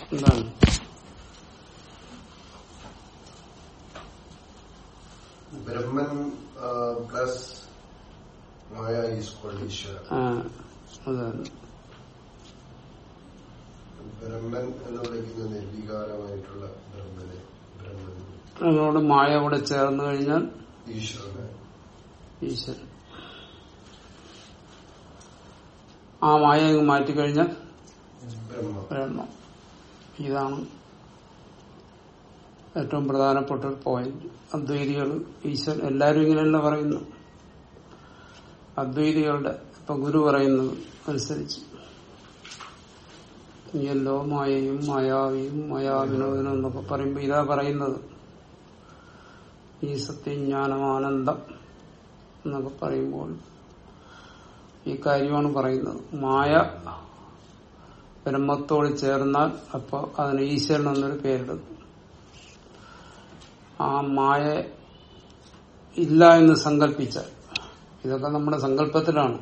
എന്താണ് ബ്രഹ്മൻ പ്ലസ് മായ ഈസ്ക്വൽ ഈശ്വരൻ ആ അതാണ് ബ്രഹ്മൻ എന്ന് വിളിക്കുന്ന നിർവികാരമായിട്ടുള്ള ബ്രഹ്മനെ ബ്രഹ്മൻ അതിനോട് മായ കൂടെ ചേർന്ന് കഴിഞ്ഞാൽ ഈശ്വരനെ ഈശ്വരൻ ആ മായ അങ്ങ് മാറ്റിക്കഴിഞ്ഞാൽ ബ്രഹ്മം ബ്രഹ്മം ഇതാണ് ഏറ്റവും പ്രധാനപ്പെട്ട ഒരു പോയിന്റ് അദ്വൈതികൾ ഈശ്വരൻ എല്ലാരും ഇങ്ങനെയല്ല പറയുന്നു അദ്വൈതികളുടെ ഇപ്പൊ ഗുരു പറയുന്നത് അനുസരിച്ച് നീയല്ലോ മായയും മായാവിയും മായാവിനോദനം എന്നൊക്കെ പറയുമ്പോ ഇതാ പറയുന്നത് ഈ സത്യം ജ്ഞാനമാനന്ദം എന്നൊക്കെ പറയുമ്പോൾ ഈ കാര്യമാണ് പറയുന്നത് മായ ബ്രഹ്മത്തോട് ചേർന്നാൽ അപ്പോൾ അതിന് ഈശ്വരൻ എന്നൊരു പേരിടും ആ മായ ഇല്ല എന്ന് സങ്കല്പിച്ച ഇതൊക്കെ നമ്മുടെ സങ്കല്പത്തിലാണ്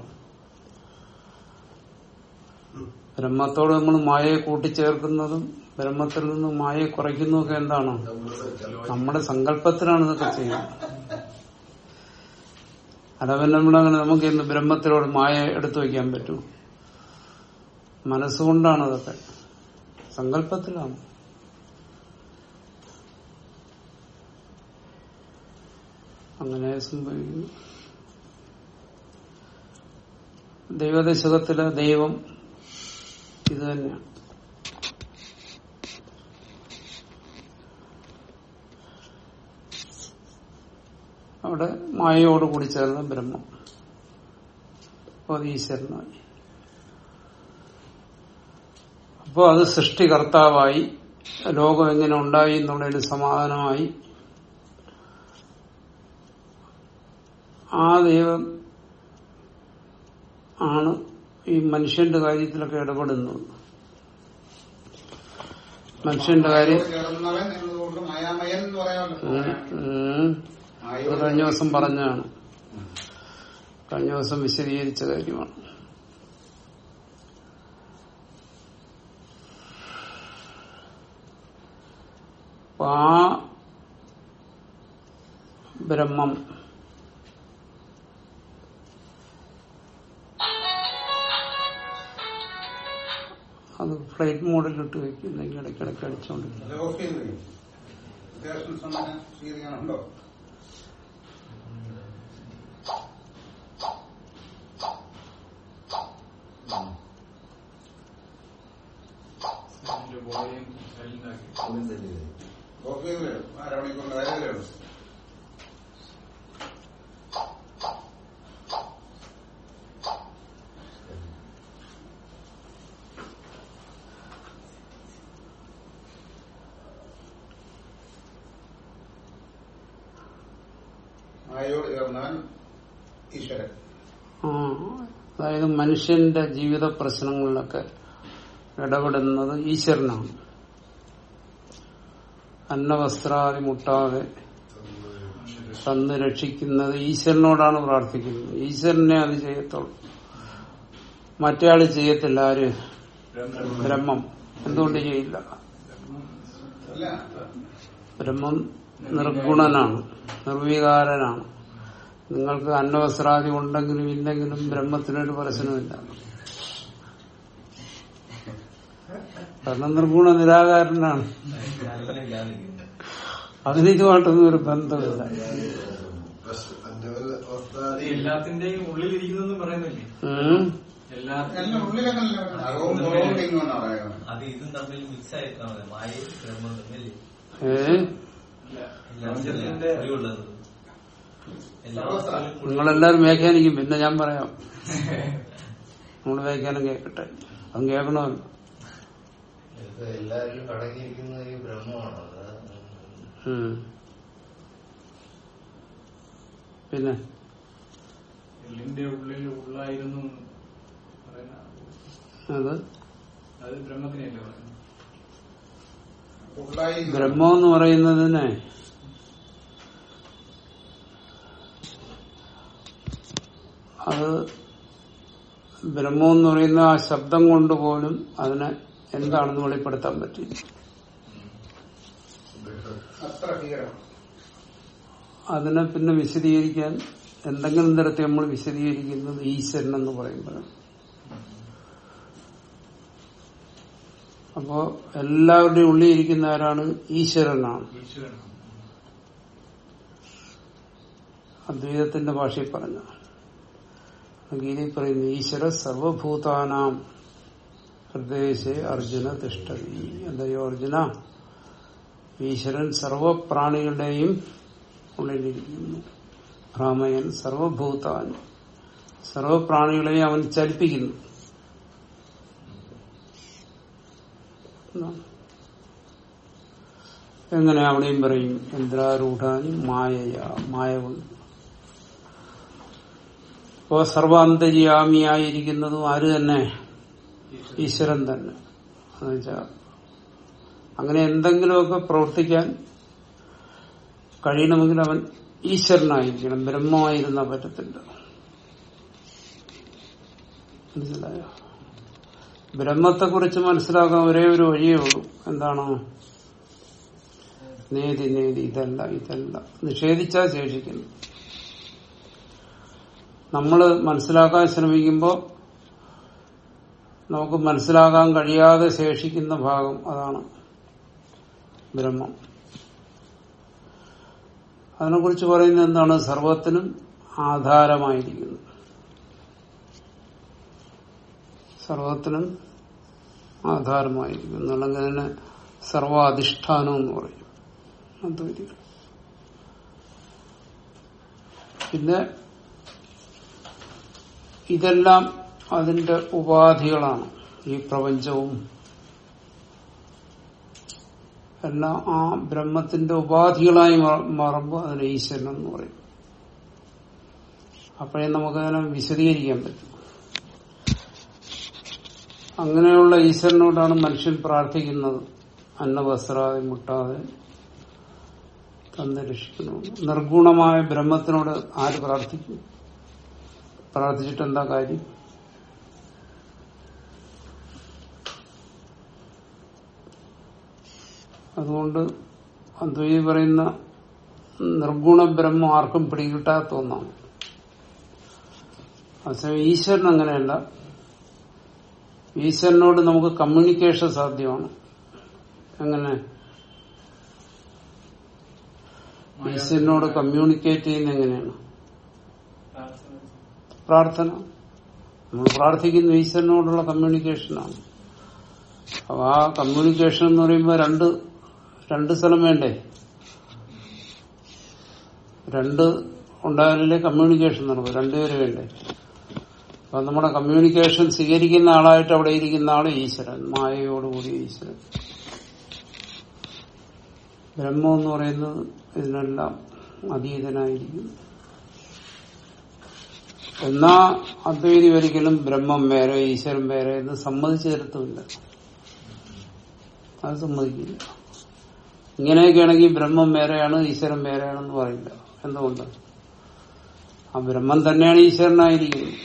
ബ്രഹ്മത്തോട് നമ്മൾ മായയെ കൂട്ടിച്ചേർക്കുന്നതും ബ്രഹ്മത്തിൽ നിന്ന് മായയെ കുറയ്ക്കുന്നതൊക്കെ എന്താണ് നമ്മുടെ സങ്കല്പത്തിലാണ് ഇതൊക്കെ ചെയ്യുന്നത് അതവൻ നമ്മളങ്ങനെ നമുക്ക് ഇന്ന് ബ്രഹ്മത്തിലോട് മായ എടുത്തു വയ്ക്കാൻ പറ്റൂ മനസ്സുകൊണ്ടാണ് അതൊക്കെ സങ്കല്പത്തിലാണ് അങ്ങനെ സംഭവിക്കുന്നു ദൈവദശകത്തിലെ ദൈവം ഇത് തന്നെയാണ് അവിടെ മായയോട് കൂടി ചേർന്ന ബ്രഹ്മം അപ്പൊ അത് ഈശ്വരനായി അപ്പോ അത് സൃഷ്ടികർത്താവായി ലോകം എങ്ങനെ ഉണ്ടായി എന്നുള്ളതിന് സമാധാനമായി ആ ദൈവം ആണ് ഈ മനുഷ്യന്റെ കാര്യത്തിലൊക്കെ ഇടപെടുന്നത് മനുഷ്യന്റെ കാര്യം ചേർന്നവൻ എന്നതുകൊണ്ട് മായാമയൻ എന്ന് പറയാമല്ലോ ഉം, ഉം. അത് കഴിഞ്ഞ ദിവസം പറഞ്ഞാണ് കഴിഞ്ഞ ദിവസം വിശദീകരിച്ച കാര്യമാണ് അപ്പൊ ആ ബ്രഹ്മം അത് ഫ്ലൈറ്റ് മോഡിലിട്ട് വെക്കുന്നെങ്കിൽ ഇടയ്ക്കിടയ്ക്ക് അടിച്ചോണ്ടിരിക്കും അത് ഓഫ് ചെയ്ത് കഴിയും അത്യാവശ്യം സമയം സ്വീകരിക്കാനുണ്ടോ ഓഫ് ചെയ്ത് കഴിയും അരമണിക്കൂറിന്റെ കാര്യമേ ഉള്ളൂ മായയോട് ചേർന്നവൻ ഈശ്വരൻ ആ, അതായത് മനുഷ്യന്റെ ജീവിത പ്രശ്നങ്ങളിലൊക്കെ ഇടപെടുന്നത് ഈശ്വരനാണ് അന്നവസ്ത്രാദി മുട്ടാതെ തന്ന് രക്ഷിക്കുന്നത് ഈശ്വരനോടാണ് പ്രാർത്ഥിക്കുന്നത് ഈശ്വരനെ അത് ചെയ്യത്തുള്ളൂ മറ്റേ ആള് ചെയ്യത്തില്ല ആര് ബ്രഹ്മം എന്തുകൊണ്ട് ചെയ്യില്ല അല്ല ബ്രഹ്മം നിർഗുണനാണ് നിർവികാരനാണ് നിങ്ങൾക്ക് അന്നവസ്ത്രാദി ഉണ്ടെങ്കിലും ഇല്ലെങ്കിലും ബ്രഹ്മത്തിനൊരു പ്രശ്നമില്ല കാരണം നിർഗുണ നിരാകാരനാണ് അതിന് ഇതുമായിട്ടൊന്നും ഒരു ബന്ധമില്ല അത് എല്ലാത്തിന്റെയും ഉള്ളിലിരിക്കുന്നെന്ന് പറയുന്നില്ലേ ഉം. എല്ലാ എല്ലാം ഉള്ളിലൊക്കെ അകവും പുറവും ഇങ്ങോട്ടാണ് പറയുന്നത് അത് ഇതും തമ്മിൽ മിക്സ് ആയിട്ടാണ് മായ ബ്രഹ്മം തമ്മിൽ ഏ പ്രപഞ്ചത്തിന്റെ അറിവുള്ളത് എല്ലാ വസ്തുക്കളും നിങ്ങളെല്ലാരും വ്യാഖ്യാനിക്കും പിന്നെ ഞാൻ പറയാം നമ്മൾ വ്യാഖ്യാനം കേൾക്കട്ടെ അതും കേൾക്കണമല്ലോ ഇത് എല്ലാവരിലും അടങ്ങിയിരിക്കുന്ന ഈ ബ്രഹ്മമാണ് അത് ഉം. പിന്നെ എള്ളിന്റെ ഉള്ളിൽ ഉള്ളായിരുന്നു എന്ന് പറയുന്ന അത് അത് ബ്രഹ്മത്തിനെയല്ലേ പറയുന്നത് ഉള്ളായി ബ്രഹ്മം എന്ന് പറയുന്നതിനെ അത് ബ്രഹ്മം എന്ന് പറയുന്ന ആ ശബ്ദം കൊണ്ട് പോലും അതിനെ എന്താണെന്ന് വെളിപ്പെടുത്താൻ പറ്റില്ല അത്ര ഭീകരമാണ് അതിനെ പിന്നെ വിശദീകരിക്കാൻ എന്തെങ്കിലും തരത്തിൽ നമ്മൾ വിശദീകരിക്കുന്നത് ഈശ്വരൻ എന്ന് പറയുമ്പോഴാണ് അപ്പോ എല്ലാവരുടെയും ഉള്ളിൽ ഇരിക്കുന്ന ആരാണ് ഈശ്വരനാണ് ഈശ്വരനാണ് അദ്വൈതത്തിന്റെ ഭാഷയിൽ പറഞ്ഞ ഗീതയിൽ പറയുന്നു ഈശ്വര സർവഭൂതാനാം ഹൃദയശെ അർജുന തിഷ്ടതി എന്തായോ അർജുന ഈശ്വരൻ സർവപ്രാണികളുടെയും ഉള്ളിലിരിക്കുന്നു ഭ്രാമയൻ സർവഭൂതാൻ സർവപ്രാണികളെയും അവൻ ചലിപ്പിക്കുന്നു എന്നാണ്. എങ്ങനെ അവിടെയും പറയും യന്ത്രാരൂഢാനി മായയ മായ കൊണ്ട് അപ്പോ സർവാന്തര്യാമിയായിരിക്കുന്നതും ആര് തന്നെ ഈശ്വരൻ തന്നെ എന്നുവെച്ചാ അങ്ങനെ എന്തെങ്കിലുമൊക്കെ പ്രവർത്തിക്കാൻ കഴിയണമെങ്കിൽ അവൻ ഈശ്വരനായിരിക്കണം ബ്രഹ്മമായിരുന്നാ പറ്റത്തില്ല മനസ്സിലായോ ബ്രഹ്മത്തെക്കുറിച്ച് മനസ്സിലാക്കാൻ ഒരേ ഒരു വഴിയേ ഉള്ളൂ എന്താണ് നേതി നേതി ഇതല്ല ഇതല്ല നിഷേധിച്ചാൽ ശേഷിക്കുന്നു നമ്മൾ മനസ്സിലാക്കാൻ ശ്രമിക്കുമ്പോൾ നമുക്ക് മനസ്സിലാക്കാൻ കഴിയാതെ ശേഷിക്കുന്ന ഭാഗം അതാണ് ബ്രഹ്മം അതിനെക്കുറിച്ച് പറയുന്നത് എന്താണ് സർവത്തിനും ആധാരമായിരിക്കുന്നു സർവത്തിനും ആധാരമായിരിക്കുന്നു അല്ലെങ്കിൽ അതിനെ സർവാധിഷ്ഠാനം എന്ന് പറയും അദ്വൈതികൾ പിന്നെ ഇതെല്ലാം അതിന്റെ ഉപാധികളാണ് ഈ പ്രപഞ്ചവും എല്ലാം ആ ബ്രഹ്മത്തിന്റെ ഉപാധികളായി മാ- മാറുമ്പോൾ അതിന് ഈശ്വരൻ എന്ന് പറയും അപ്പോഴേ നമുക്കതിനെ വിശദീകരിക്കാൻ പറ്റും അങ്ങനെയുള്ള ഈശ്വരനോടാണ് മനുഷ്യൻ പ്രാർത്ഥിക്കുന്നത് അന്നവസ്ത്രാതെ മുട്ടാതെ തന്നെ രക്ഷിക്കുന്നു നിർഗുണമായ ബ്രഹ്മത്തിനോട് ആര് പ്രാർത്ഥിക്കും പ്രാർത്ഥിച്ചിട്ട് എന്താ കാര്യം അതുകൊണ്ട് അദ്വൈതി പറയുന്ന നിർഗുണ ബ്രഹ്മം ആർക്കും പിടികിട്ടാത്ത ഒന്നാണ് അതേസമയം ഈശ്വരൻ അങ്ങനെയല്ല ഈശ്വരനോട് നമുക്ക് കമ്മ്യൂണിക്കേഷൻ സാധ്യമാണ് എങ്ങനെ ഈശ്വരനോട് കമ്മ്യൂണിക്കേറ്റ് ചെയ്യുന്ന എങ്ങനെയാണ് പ്രാർത്ഥന നമ്മൾ പ്രാർത്ഥിക്കുന്ന ഈശ്വരനോടുള്ള കമ്മ്യൂണിക്കേഷനാണ് അപ്പൊ ആ കമ്മ്യൂണിക്കേഷൻ എന്ന് പറയുമ്പോൾ രണ്ട് രണ്ട് സ്ഥലം വേണ്ടേ രണ്ട് ഉണ്ടായാലേ കമ്മ്യൂണിക്കേഷൻ നടക്കും രണ്ടുപേര് വേണ്ടേ അപ്പൊ നമ്മുടെ കമ്മ്യൂണിക്കേഷൻ സ്വീകരിക്കുന്ന ആളായിട്ട് അവിടെ ഇരിക്കുന്ന ആള് ഈശ്വരൻ മായയോടുകൂടി ഈശ്വരൻ ബ്രഹ്മം എന്ന് പറയുന്നത് ഇതിനെല്ലാം അതീതനായിരിക്കുന്നു എന്നാ അദ്വൈതി ഒരിക്കലും ബ്രഹ്മം വേറെ ഈശ്വരൻ വേറെ എന്ന് സമ്മതിച്ചു തരത്തുമില്ല അത് സമ്മതിക്കില്ല ഇങ്ങനെയൊക്കെയാണെങ്കിൽ ബ്രഹ്മം വേറെയാണ് ഈശ്വരൻ വേറെയാണെന്ന് പറയില്ല എന്തുകൊണ്ട് ആ ബ്രഹ്മം തന്നെയാണ് ഈശ്വരനായിരിക്കുന്നത്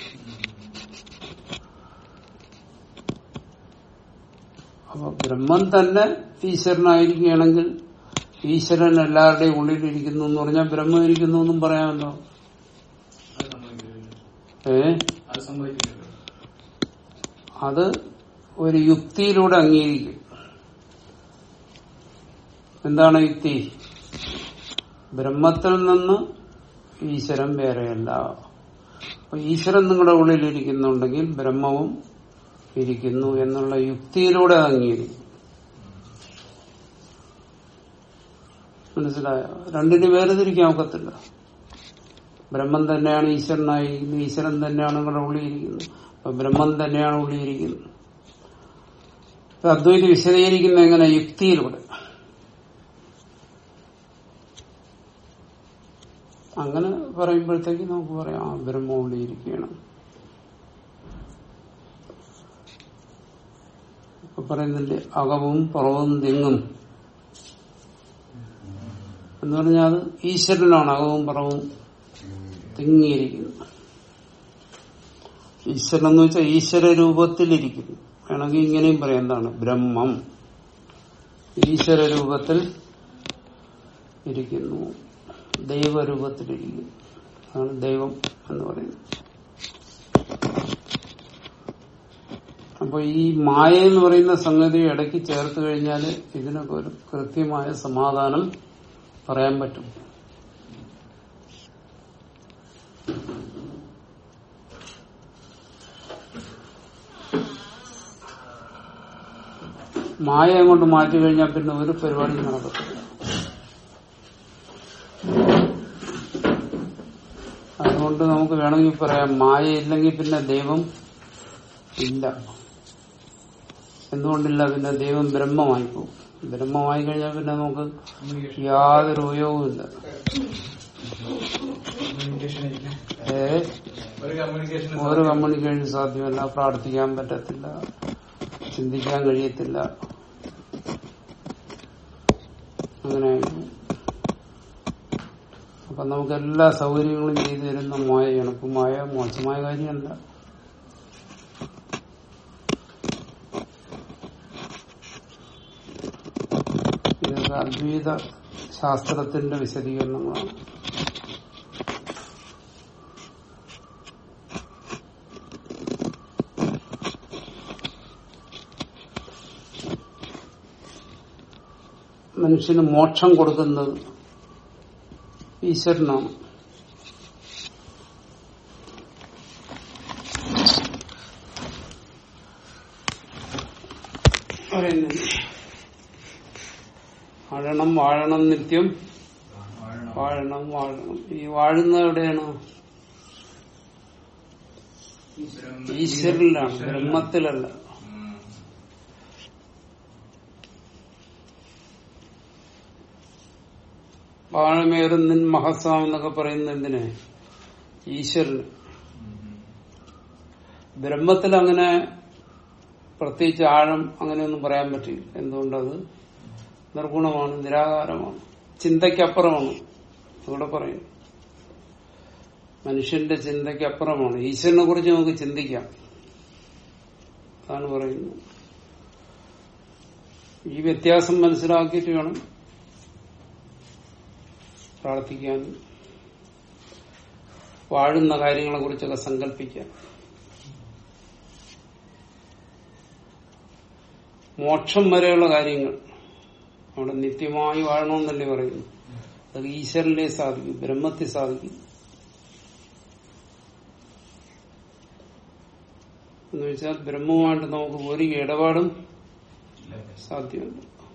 അപ്പൊ ബ്രഹ്മം തന്നെ ഈശ്വരനായിരിക്കുകയാണെങ്കിൽ ഈശ്വരൻ എല്ലാവരുടെയും ഉള്ളിലിരിക്കുന്നു എന്ന് പറഞ്ഞാൽ ബ്രഹ്മം ഇരിക്കുന്നു എന്നും പറയാമല്ലോ അത് സമ്മതിക്കില്ലല്ലോ ഏ അത് സമ്മതിക്കില്ലല്ലോ അത് ഒരു യുക്തിയിലൂടെ അംഗീകരിക്കും എന്താണ് യുക്തി ബ്രഹ്മത്തിൽ നിന്ന് ഈശ്വരൻ വേറെയല്ല അപ്പൊ ഈശ്വരൻ നിങ്ങളുടെ ഉള്ളിൽ ഇരിക്കുന്നുണ്ടെങ്കിൽ ബ്രഹ്മവും ഇരിക്കുന്നു എന്നുള്ള യുക്തിയിലൂടെ അത് അംഗീകരിക്കും മനസ്സിലായോ രണ്ടിന് വേർതിരിക്കാൻ ഒക്കത്തില്ല ബ്രഹ്മം തന്നെയാണ് ഈശ്വരനായിരിക്കുന്നത് ഈശ്വരൻ തന്നെയാണ് നിങ്ങളുടെ ഉള്ളിയിരിക്കുന്നത് അപ്പൊ ബ്രഹ്മം തന്നെയാണ് ഉള്ളിയിരിക്കുന്നത് ഇത് അദ്വൈതി വിശദീകരിക്കുന്ന എങ്ങനെ യുക്തിയിലൂടെ അങ്ങനെ പറയുമ്പോഴത്തേക്ക് നമുക്ക് പറയാം ആ ബ്രഹ്മം ഉള്ളിയിരിക്കുകയാണ് ഇപ്പൊ പറയുന്നുണ്ട് അകവും പുറവും തെങ്ങും എന്ന് പറഞ്ഞാൽ അത് ഈശ്വരനാണ് അകവും പുറവും തിങ്ങിയിരിക്കുന്നു ഈശ്വരൻ എന്ന് വെച്ചാൽ ഈശ്വര രൂപത്തിലിരിക്കുന്നു വേണമെങ്കിൽ ഇങ്ങനെയും പറയാം എന്താണ് ബ്രഹ്മം ഈശ്വര രൂപത്തിൽ ഇരിക്കുന്നു ദൈവരൂപത്തിലിരിക്കുന്നു അതാണ് ദൈവം എന്ന് പറയുന്നത് അപ്പൊ ഈ മായ എന്ന് പറയുന്ന സംഗതി ഇടയ്ക്ക് ചേർത്ത് കഴിഞ്ഞാൽ ഇതിനൊക്കെ ഒരു കൃത്യമായ സമാധാനം പറയാൻ പറ്റും മായ അങ്ങോട്ട് മാറ്റി കഴിഞ്ഞാൽ പിന്നെ ഒരു പരിപാടിയും നടക്കത്തില്ല അതുകൊണ്ട് നമുക്ക് വേണമെങ്കിൽ പറയാം മായ ഇല്ലെങ്കിൽ പിന്നെ ദൈവം ഇല്ല എന്തുകൊണ്ടില്ല പിന്നെ ദൈവം ബ്രഹ്മമായി പോകും ബ്രഹ്മമായി കഴിഞ്ഞാൽ പിന്നെ നമുക്ക് യാതൊരു ഉപയോഗവും ഇല്ല കമ്മ്യൂണിക്കേഷൻ ഇല്ല ഏ ഒരു കമ്മ്യൂണിക്കേഷൻ ഒരു കമ്മ്യൂണിക്കേഷൻ സാധ്യമല്ല പ്രാർത്ഥിക്കാൻ പറ്റത്തില്ല ചിന്തിക്കാൻ കഴിയത്തില്ല അങ്ങനെ അപ്പൊ നമുക്ക് എല്ലാ സൗകര്യങ്ങളും ചെയ്തു തരുന്ന മായയാണ് അപ്പൊ മായ മോശമായ കാര്യമല്ല ഇതൊക്കെ അദ്വൈത ശാസ്ത്രത്തിന്റെ വിശദീകരണങ്ങളാണ് മനുഷ്യന് മോക്ഷം കൊടുക്കുന്നത് ഈശ്വരനാണ് പറയുന്നത് വാഴണം വാഴണം നിത്യം വാഴണം വാഴണം ഈ വാഴുന്നത് എവിടെയാണ് ഈശ്വരനിലാണ് ബ്രഹ്മത്തിലല്ല വാഴമേറും നിൻ മഹസ്വാം എന്നൊക്കെ പറയുന്നത് എന്തിനെ ഈശ്വരന് ബ്രഹ്മത്തിൽ അങ്ങനെ പ്രത്യേകിച്ച് ആഴം അങ്ങനെയൊന്നും പറയാൻ പറ്റില്ല എന്തുകൊണ്ടത് നിർഗുണമാണ് നിരാകാരമാണ് ചിന്തയ്ക്കപ്പുറമാണ് ഇവിടെ പറയും മനുഷ്യന്റെ ചിന്തയ്ക്കപ്പുറമാണ് ഈശ്വരനെ കുറിച്ച് നമുക്ക് ചിന്തിക്കാം അതാണ് പറയുന്നത് ഈ വ്യത്യാസം മനസ്സിലാക്കിയിട്ട് വേണം പ്രാർത്ഥിക്കാൻ വാഴുന്ന കാര്യങ്ങളെ കുറിച്ചൊക്കെ സങ്കല്പിക്കാൻ മോക്ഷം വരെയുള്ള കാര്യങ്ങൾ അവിടെ നിത്യമായി വാഴണമെന്നല്ലേ പറയുന്നു അത് ഈശ്വരനെ സാധിക്കും ബ്രഹ്മത്തിൽ സാധിക്കും എന്ന് വെച്ചാൽ ബ്രഹ്മവുമായിട്ട് നമുക്ക് ഒരു ഇടപാടും സാധ്യമല്ല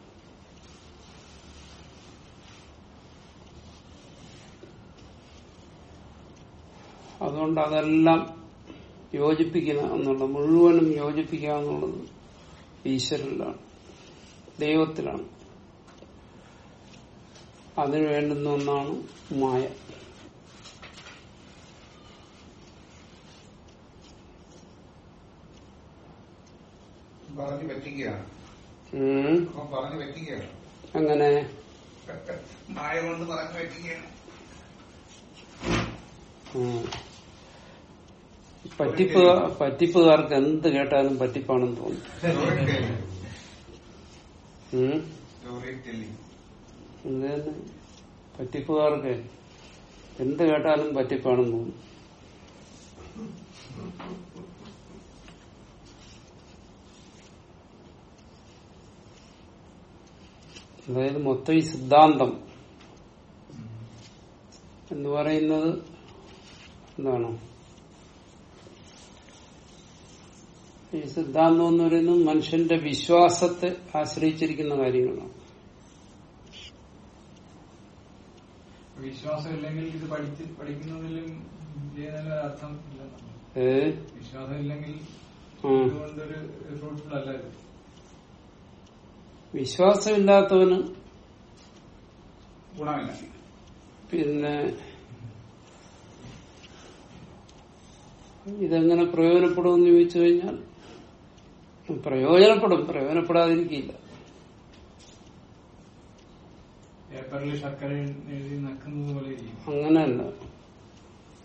അതുകൊണ്ട് അതെല്ലാം യോജിപ്പിക്കുക എന്നുള്ള മുഴുവനും യോജിപ്പിക്കുക എന്നുള്ളത് ഈശ്വരനിലാണ് ദൈവത്തിലാണ് അതിന് വേണ്ടുന്ന ഒന്നാണ് മായ പറഞ്ഞു പറ്റിക്കുകയാണ് ഉം. അപ്പൊ പറഞ്ഞു പറ്റിക്കുകയാണ് അങ്ങനെ മായ കൊണ്ട് പറഞ്ഞു പറ്റിക്കുകയാണ് ഉം. പറ്റിപ്പ് പറ്റിപ്പുകാർക്ക് എന്ത് കേട്ടാലും പറ്റിപ്പാണെന്ന് തോന്നും സ്റ്റോറി ടെല്ലിംഗ് ഉം. സ്റ്റോറി ടെല്ലിംഗ് എന്ത് തന്നെ പറ്റിപ്പുകാർക്ക് എന്ത് കേട്ടാലും പറ്റിപ്പാണെന്ന് തോന്നും അതായത് മൊത്തം ഈ സിദ്ധാന്തം എന്ന് പറയുന്നത് എന്താണ് ഈ സിദ്ധാന്തം എന്ന് പറയുന്നത് മനുഷ്യന്റെ വിശ്വാസത്തെ ആശ്രയിച്ചിരിക്കുന്ന കാര്യങ്ങളാണ് വിശ്വാസം ഇല്ലെങ്കിൽ ഇത് പഠിച്ച് പഠിക്കുന്നതിലും വലിയ നല്ല അർത്ഥം ഇല്ല ഏ വിശ്വാസം ഇല്ലെങ്കിൽ ഉം. ഇതുകൊണ്ടൊരു ഫ്രൂട്ട്ഫുൾ അല്ല ഇത് വിശ്വാസമില്ലാത്തവന് ഗുണമില്ല പിന്നെ ഇതെങ്ങനെ പ്രയോജനപ്പെടുമെന്ന് ചോദിച്ചു കഴിഞ്ഞാൽ പ്രയോജനപ്പെടും പ്രയോജനപ്പെടാതിരിക്കില്ല പേപ്പറിൽ ശർക്കര എഴുതി നക്കുന്നത് പോലെ ഇരിക്കും അങ്ങനെയല്ല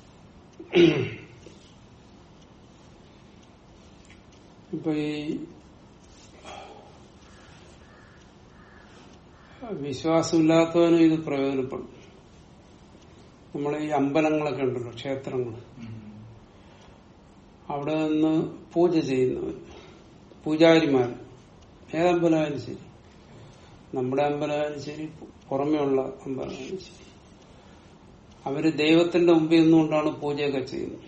ഇപ്പൊ ഈ വിശ്വാസമില്ലാത്തവനും ഇത് പ്രയോജനപ്പെടും നമ്മൾ ഈ അമ്പലങ്ങളൊക്കെ ഉണ്ടല്ലോ ക്ഷേത്രങ്ങൾ അവിടെ നിന്ന് പൂജ ചെയ്യുന്നവർ പൂജാരിമാർ ഏതമ്പലമായാലും ശരി നമ്മുടെ അമ്പലമായാലും ശരി പുറമേയുള്ള അമ്പലമായാലും ശരി അവര് ദൈവത്തിന്റെ മുമ്പിൽ നിന്നുകൊണ്ടാണ് പൂജയൊക്കെ ചെയ്യുന്നത്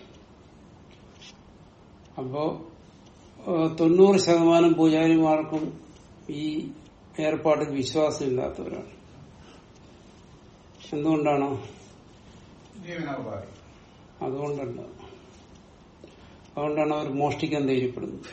അപ്പോ ഏഹ്, തൊണ്ണൂറ് ശതമാനം പൂജാരിമാർക്കും ഈ ഏർപ്പാടിൽ വിശ്വാസമില്ലാത്തവരാണ് എന്തുകൊണ്ടാണ് ജീവനോപാധി അതുകൊണ്ടല്ല അതുകൊണ്ടാണ് അവർ മോഷ്ടിക്കാൻ ധൈര്യപ്പെടുന്നത്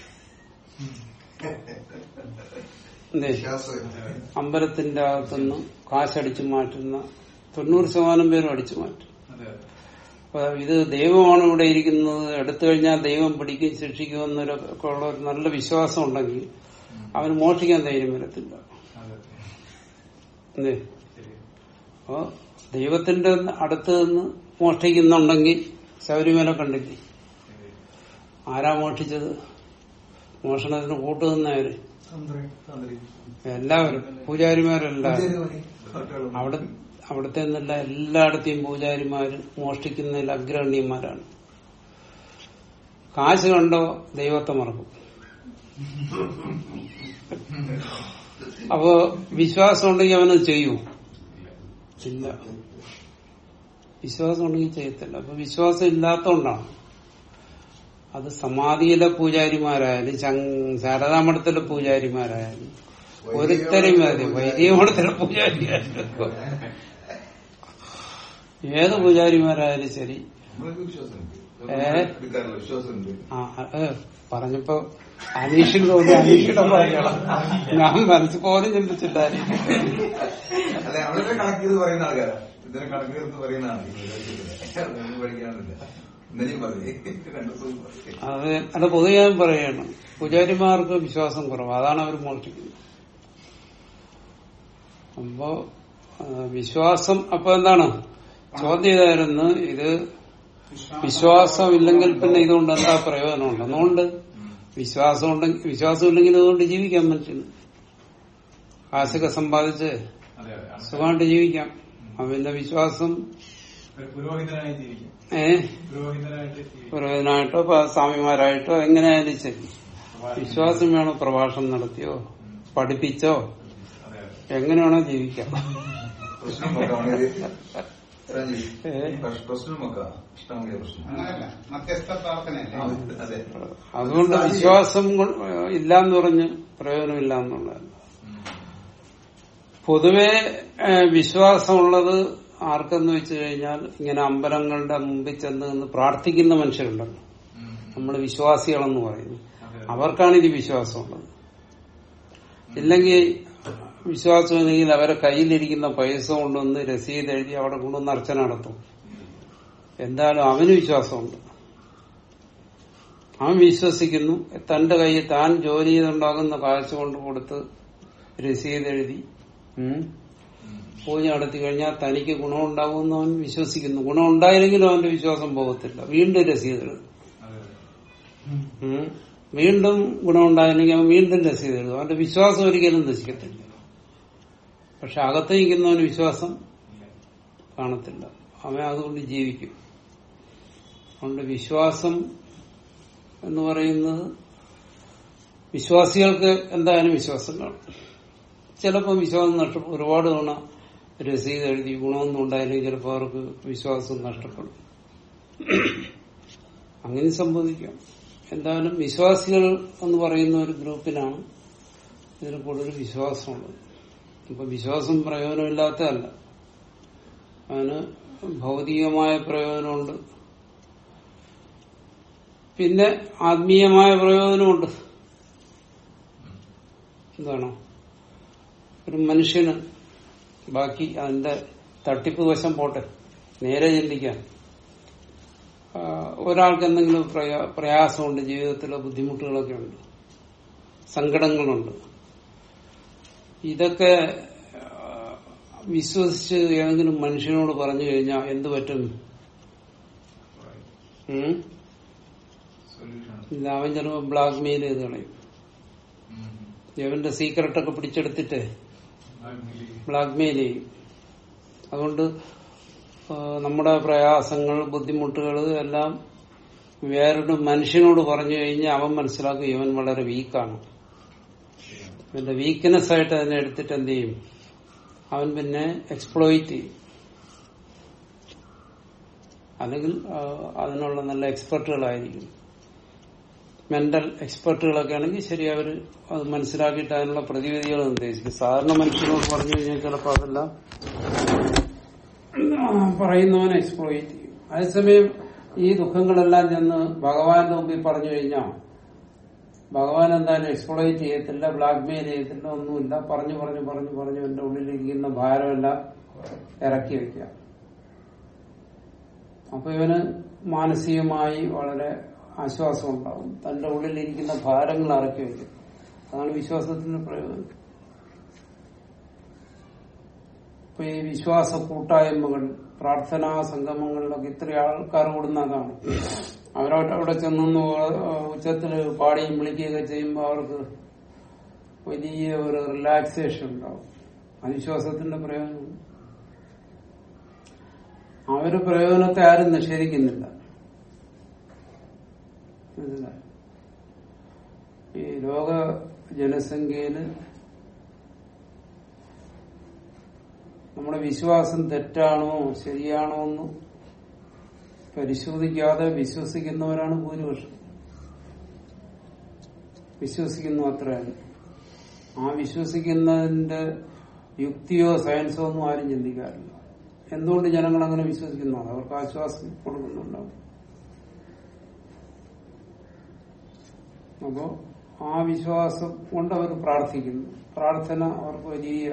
എന്തേ വിശ്വാസം അമ്പലത്തിന്റെ അകത്തുനിന്ന് കാശടിച്ചു മാറ്റുന്ന തൊണ്ണൂറ് ശതമാനം പേരും അടിച്ചു മാറ്റും അതെ അപ്പൊ ഇത് ദൈവമാണ് ഇവിടെ ഇരിക്കുന്നത് എടുത്തു കഴിഞ്ഞാൽ ദൈവം പിടിക്കും ശിക്ഷിക്കും എന്നൊക്കെ ഉള്ള ഒരു നല്ല വിശ്വാസം ഉണ്ടെങ്കിൽ അവന് മോഷ്ടിക്കാൻ ധൈര്യം വരത്തില്ല അതെ എന്തേ ശരി അപ്പൊ ദൈവത്തിന്റെ അടുത്ത് നിന്ന് മോഷ്ടിക്കുന്നുണ്ടെങ്കിൽ ശബരിമല കണ്ടില്ലേ ശരി ആരാ മോഷ്ടിച്ചത് മോഷണത്തിന് കൂട്ടുനിന്നവര് എല്ലാവരും പൂജാരിമാരെല്ലാവരും അവിടെ അവിടുത്തെ നിന്നല്ല എല്ലായിടത്തെയും പൂജാരിമാര് മോഷ്ടിക്കുന്നതിൽ അഗ്രഗണ്യന്മാരാണ് കാശ് കണ്ടോ ദൈവത്തെ മറക്കും അപ്പോ വിശ്വാസം ഉണ്ടെങ്കിൽ അവനത് ചെയ്യൂ ഇല്ല വിശ്വാസം ഉണ്ടെങ്കിൽ ചെയ്യത്തില്ല അപ്പൊ വിശ്വാസം ഇല്ലാത്തോണ്ടാണ് അത് സമാധിയിലെ പൂജാരിമാരായാലും ചങ്- ശാരദാമഠത്തിലെ പൂജാരിമാരായാലും ഒരുത്തരും മതി വൈദികമഠത്തിലെ പൂജാരിയായാലും ഏത് പൂജാരിമാരായാലും ശരി നമ്മൾക്ക് വിശ്വാസമുണ്ട് ഏ? എടുക്കാനുള്ള വിശ്വാസമുണ്ട് ആ ഏ, പറഞ്ഞപ്പോ അനീഷിന് തോന്നി അനീഷിയുടെ പറയണം ഞാൻ മനസ്സിൽ പോലും ചിന്തിച്ചില്ല അനീഷ് അല്ലെ അവരുടെ കണക്ക് ചെയ്ത് പറയുന്ന ആൾക്കാരാ ഇതിനെ കണക്ക് ചെയ്ത് പറയുന്ന ആളാണ് പഠിക്കാനില്ല ഇന്നലെയും പറഞ്ഞു രണ്ടു അത് അത് പൊതുവെ ഞാൻ പറയണം പൂജാരിമാർക്ക് വിശ്വാസം കുറവ് അതാണ് അവർ മോഷ്ടിക്കുന്നത് അപ്പോ ആ, വിശ്വാസം അപ്പൊ എന്താണ് ചോദ്യം ഇതായിരുന്നു ഇത് വിശ്വാസം ഇല്ലെങ്കിൽ പിന്നെ ഇതുകൊണ്ട് എന്താ പ്രയോജനമുണ്ട് അതുകൊണ്ട് വിശ്വാസം ഉണ്ടെങ്കിൽ വിശ്വാസം ഇല്ലെങ്കിൽ ഇതുകൊണ്ട് ജീവിക്കാൻ മനുഷ്യന് കാശൊക്കെ സമ്പാദിച്ച് അതെ അതെ ആണ്. സുഖമായിട്ട് ജീവിക്കാം അവന്റെ വിശ്വാസം ഒരു പുരോഹിതനായി ജീവിക്കും ഏ പുരോഹിതനായിട്ട് ജീവിക്കും പുരോഹിതനായിട്ടോ പ- സ്വാമിമാരായിട്ടോ എങ്ങനെയായാലും ശരി വിശ്വാസം വേണോ പ്രഭാഷണം നടത്തിയോ പഠിപ്പിച്ചോ അതെ അതെ എങ്ങനെയാണോ ജീവിക്കാം പ്രശ്നം നോക്കാം രാജീവ് ഏ? പ്രശ്നം നോക്കാം ഇഷ്ടമെങ്കിൽ പ്രശ്നം അങ്ങനല്ല മധ്യസ്ഥ പ്രാർത്ഥനയല്ലേ ആ, അതെ അതുകൊണ്ട് വിശ്വാസം കൊ- ഇല്ലാന്ന് പറഞ്ഞ് പ്രയോജനമില്ല എന്നുള്ളതല്ല പൊതുവെ ഏഹ്, വിശ്വാസമുള്ളത് ആർക്കെന്ന് വെച്ച് കഴിഞ്ഞാൽ ഇങ്ങനെ അമ്പലങ്ങളുടെ മുമ്പിൽ ചെന്ന് നിന്ന് പ്രാർത്ഥിക്കുന്ന മനുഷ്യരുണ്ടല്ലോ നമ്മൾ വിശ്വാസികളെന്ന് പറയുന്നു അവർക്കാണ് ഇത് വിശ്വാസമുള്ളത് ഇല്ലെങ്കിൽ വിശ്വാസമില്ലെങ്കിൽ അവരെ കയ്യിലിരിക്കുന്ന പൈസ കൊണ്ടുവന്ന് രസീത് എഴുതി അവിടെ കൊണ്ടുവന്ന് അർച്ചന നടത്തും എന്തായാലും അവന് വിശ്വാസമുണ്ട് അവൻ വിശ്വസിക്കുന്നു തന്റെ കയ്യിൽ താൻ ജോലി ചെയ്തുണ്ടാകുന്ന കാശ് കൊണ്ട് കൊടുത്ത് രസീത് എഴുതി ഉം, പൂജ നടത്തി കഴിഞ്ഞാൽ തനിക്ക് ഗുണമുണ്ടാകുമെന്ന് അവൻ വിശ്വസിക്കുന്നു ഗുണം ഉണ്ടായില്ലെങ്കിലും അവന്റെ വിശ്വാസം പോകത്തില്ല വീണ്ടും രസീത് എഴുതും അതെ ഉം. വീണ്ടും ഗുണമുണ്ടായില്ലെങ്കിൽ അവൻ വീണ്ടും രസീത് എഴുതും അവന്റെ വിശ്വാസം ഒരിക്കലും നശിക്കത്തില്ല പക്ഷെ അകത്ത് നിൽക്കുന്നവന് വിശ്വാസം കാണത്തില്ല അവൻ അതുകൊണ്ട് ജീവിക്കും അതുകൊണ്ട് വിശ്വാസം എന്ന് പറയുന്നത് വിശ്വാസികൾക്ക് എന്തായാലും വിശ്വാസം കാണും ചിലപ്പോൾ വിശ്വാസം നഷ്ടപ്പെടും ഒരുപാട് തവണ രസീത് എഴുതി ഗുണമൊന്നും ഉണ്ടായില്ലെങ്കിൽ ചിലപ്പോൾ അവർക്ക് വിശ്വാസം നഷ്ടപ്പെടും അങ്ങനെ സംഭവിക്കാം എന്തായാലും വിശ്വാസികൾ എന്ന് പറയുന്ന ഒരു ഗ്രൂപ്പിനാണ് ഇതിന് കൂടുതൽ വിശ്വാസമുള്ളത് ഇപ്പൊ വിശ്വാസം പ്രയോജനമില്ലാത്തതല്ല അതിന് ഭൗതികമായ പ്രയോജനമുണ്ട് പിന്നെ ആത്മീയമായ പ്രയോജനമുണ്ട് എന്താണ് ഒരു മനുഷ്യന് ബാക്കി അതിന്റെ തട്ടിപ്പ് വശം പോട്ടെ നേരെ ചിന്തിക്കാൻ ആ, ഒരാൾക്ക് എന്തെങ്കിലും പ്രയാ- പ്രയാസമുണ്ട് ജീവിതത്തിലെ ബുദ്ധിമുട്ടുകളൊക്കെ ഉണ്ട് സങ്കടങ്ങളുണ്ട് ഇതൊക്കെ ആ, വിശ്വസിച്ച് ഏതെങ്കിലും മനുഷ്യനോട് പറഞ്ഞു കഴിഞ്ഞാൽ എന്ത് പറ്റും ഉം? സൊല്യൂഷൻ ഇല്ല അവൻ ചിലപ്പോൾ ബ്ലാക്ക് മെയിൽ ചെയ്ത് കളയും ഇവന്റെ സീക്രട്ടൊക്കെ പിടിച്ചെടുത്തിട്ട് ബ്ലാക്ക്മെയിൽ ചെയ്യും അതുകൊണ്ട് ആ, നമ്മുടെ പ്രയാസങ്ങൾ ബുദ്ധിമുട്ടുകൾ എല്ലാം വേറൊരു മനുഷ്യനോട് പറഞ്ഞു കഴിഞ്ഞാൽ അവൻ മനസ്സിലാക്കും ഇവൻ വളരെ വീക്കാണ് ഇവന്റെ വീക്ക്നെസ് ആയിട്ട് അതിനെ എടുത്തിട്ട് എന്ത് ചെയ്യും അവൻ പിന്നെ എക്സ്പ്ലോയിറ്റ് ചെയ്യും അല്ലെങ്കിൽ ആ, അതിനുള്ള നല്ല എക്സ്പെർട്ടുകളായിരിക്കും മെന്റൽ എക്സ്പെർട്ടുകളൊക്കെ ആണെങ്കിൽ ശരി അവർ അത് മനസ്സിലാക്കിയിട്ട് അതിനുള്ള പ്രതിവിധികൾ നിർദ്ദേശിക്കും സാധാരണ മനുഷ്യനോട് പറഞ്ഞു കഴിഞ്ഞാൽ ചിലപ്പോൾ അതെല്ലാം പറയുന്നവനെ എക്സ്പ്ലോയിറ്റ് ചെയ്യും അതേസമയം ഈ ദുഃഖങ്ങളെല്ലാം ചെന്ന് ഭഗവാന്റെ മുമ്പിൽ പറഞ്ഞു കഴിഞ്ഞാൽ ഭഗവാൻ എന്തായാലും എക്സ്പ്ലോയിറ്റ് ചെയ്യത്തില്ല ബ്ലാക്ക്മെയിൽ ചെയ്യത്തില്ല ഒന്നുമില്ല പറഞ്ഞു പറഞ്ഞു പറഞ്ഞു പറഞ്ഞു എന്റെ ഉള്ളിലിരിക്കുന്ന ഭാരമെല്ലാം ഇറക്കി വെക്കുക അപ്പൊ ഇവന് മാനസികമായി വളരെ ആശ്വാസം ഉണ്ടാവും തന്റെ ഉള്ളിലിരിക്കുന്ന ഭാരങ്ങൾ ഇറക്കി വയ്ക്കും അതാണ് വിശ്വാസത്തിന്റെ പ്രയോജനം ഇപ്പൊ ഈ വിശ്വാസ കൂട്ടായ്മകൾ പ്രാർത്ഥനാ സംഗമങ്ങളിലൊക്കെ ഇത്ര ആൾക്കാർ കൂടുന്നതാണ് അവരോട്ട് അവിടെ ചെന്നൊന്ന് ഉച്ചത്തിൽ പാടിയും വിളിക്കുകയൊക്കെ ചെയ്യുമ്പോൾ അവർക്ക് വലിയ ഒരു റിലാക്സേഷൻ ഉണ്ടാവും അവിശ്വാസത്തിന്റെ പ്രയോജനം ആ ഒരു പ്രയോജനത്തെ ആരും നിഷേധിക്കുന്നില്ല മനസ്സിലായോ? ഈ ലോക ജനസംഖ്യയില് നമ്മുടെ വിശ്വാസം തെറ്റാണോ ശരിയാണോ എന്ന് പരിശോധിക്കാതെ വിശ്വസിക്കുന്നവരാണ് ഭൂരിപക്ഷം വിശ്വസിക്കുന്നു അത്രയാണ് ആ വിശ്വസിക്കുന്നതിന്റെ യുക്തിയോ സയൻസോ ഒന്നും ആരും ചിന്തിക്കാറില്ല എന്തുകൊണ്ട് ജനങ്ങൾ അങ്ങനെ വിശ്വസിക്കുന്നു അവർക്ക് ആശ്വാസം കൊടുക്കുന്നുണ്ടാവും അപ്പോ ആ വിശ്വാസം കൊണ്ട് അവർ പ്രാർത്ഥിക്കുന്നു പ്രാർത്ഥന അവർക്ക് വലിയ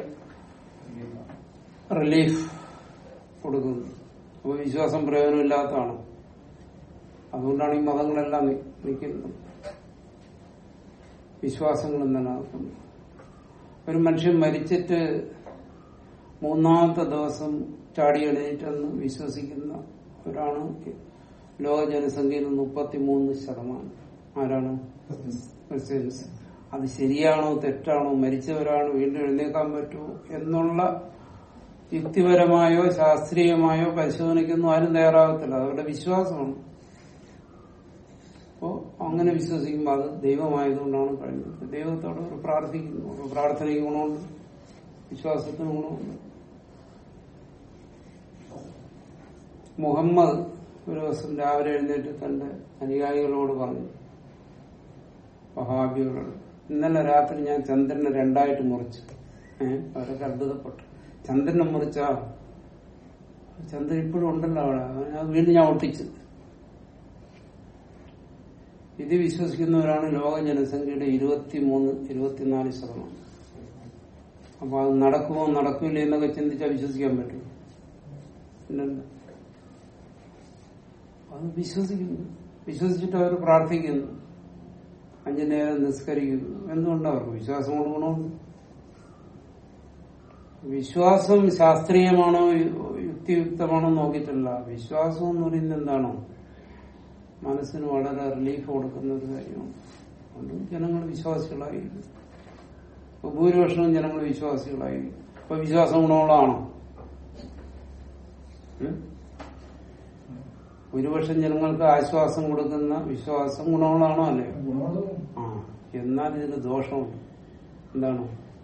റിലീഫ് കൊടുക്കുന്നു അപ്പൊ വിശ്വാസം പ്രയോജനമില്ലാത്തതാണ് അതുകൊണ്ടാണ് ഈ മതങ്ങളെല്ലാം നി- നിൽക്കുന്നത് വിശ്വാസങ്ങളും നിലനിൽക്കുന്നു ഒരു മനുഷ്യൻ മരിച്ചിട്ട് മൂന്നാമത്തെ ദിവസം ചാടി എഴുന്നേറ്റെന്ന് വിശ്വസിക്കുന്ന ഒരാണ് ലോക ജനസംഖ്യയിൽ മുപ്പത്തിമൂന്ന് ശതമാനം ആരാണ് ക്രിസ്ത്യൻസ് അത് ശരിയാണോ തെറ്റാണോ മരിച്ചവരാണ് വീണ്ടും എഴുന്നേക്കാൻ പറ്റുമോ എന്നുള്ള യുക്തിപരമായോ ശാസ്ത്രീയമായോ പരിശോധനയ്ക്കൊന്നും ആരും തയ്യാറാകത്തില്ല അതവരുടെ വിശ്വാസമാണ് അപ്പോ അങ്ങനെ വിശ്വസിക്കുമ്പോൾ അത് ദൈവമായതുകൊണ്ടാണ് കഴിഞ്ഞത് ദൈവത്തോട് അവർ പ്രാർത്ഥിക്കുന്നു അപ്പൊ പ്രാർത്ഥനയ്ക്ക് ഗുണമുണ്ട് വിശ്വാസത്തിന് ഗുണമുണ്ട് മുഹമ്മദ് ഒരു ദിവസം രാവിലെ എഴുന്നേറ്റ് തന്റെ അനുയായികളോട് പറഞ്ഞു വഹാബികളോട് ഇന്നലെ രാത്രി ഞാൻ ചന്ദ്രനെ രണ്ടായിട്ട് മുറിച്ചു ഏഹ് അവരൊക്കെ അത്ഭുതപ്പെട്ടു ചന്ദ്രനെ മുറിച്ചാ ചന്ദ്രൻ ഇപ്പോഴും ഉണ്ടല്ലോ അവിടെ അത് വീണ്ടും ഞാൻ ഒട്ടിച്ചു ഇത് വിശ്വസിക്കുന്നവരാണ് ലോക ജനസംഖ്യയുടെ ഇരുപത്തിമൂന്ന് ഇരുപത്തിനാല് ശതമാനം അപ്പൊ അത് നടക്കുമോ നടക്കില്ല എന്നൊക്കെ ചിന്തിച്ചാൽ വിശ്വസിക്കാൻ പറ്റും പിന്നെന്താ അത് വിശ്വസിക്കുന്നു വിശ്വസിച്ചിട്ട് അവർ പ്രാർത്ഥിക്കുന്നു അഞ്ചു നേരം നിസ്കരിക്കുന്നു എന്തുകൊണ്ടാണ് അവർക്ക് വിശ്വാസം കൊണ്ട് ഗുണമുണ്ട് വിശ്വാസം ശാസ്ത്രീയമാണോ യു- യുക്തിയുക്തമാണോ നോക്കിയിട്ടില്ല വിശ്വാസം എന്ന് പറയുന്നത് എന്താണോ മനസ്സിന് വളരെ റിലീഫ് കൊടുക്കുന്ന ഒരു കാര്യമാണ് അതുകൊണ്ട് ജനങ്ങൾ വിശ്വാസികളായിരിക്കും ഇപ്പൊ ഭൂരിപക്ഷവും ജനങ്ങൾ വിശ്വാസികളായിരിക്കും ഇപ്പൊ വിശ്വാസം ഗുണമുള്ളതാണോ ഉം? ഭൂരിപക്ഷം ജനങ്ങൾക്ക് ആശ്വാസം കൊടുക്കുന്ന വിശ്വാസം ഗുണമുള്ളതാണോ അല്ലേ ആ എന്നാൽ ഇതിന് ദോഷമുണ്ട് എന്താണ്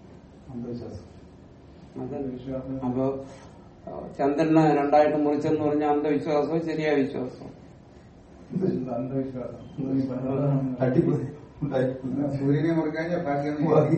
അത് അപ്പൊ ആ, ചന്ദ്രനെ രണ്ടായിട്ട് മുറിച്ചെന്ന് പറഞ്ഞ അന്ധവിശ്വാസവും ശരിയായ വിശ്വാസം സൂര്യനെ മുറിക്കാൻ ചപ്പാത്തി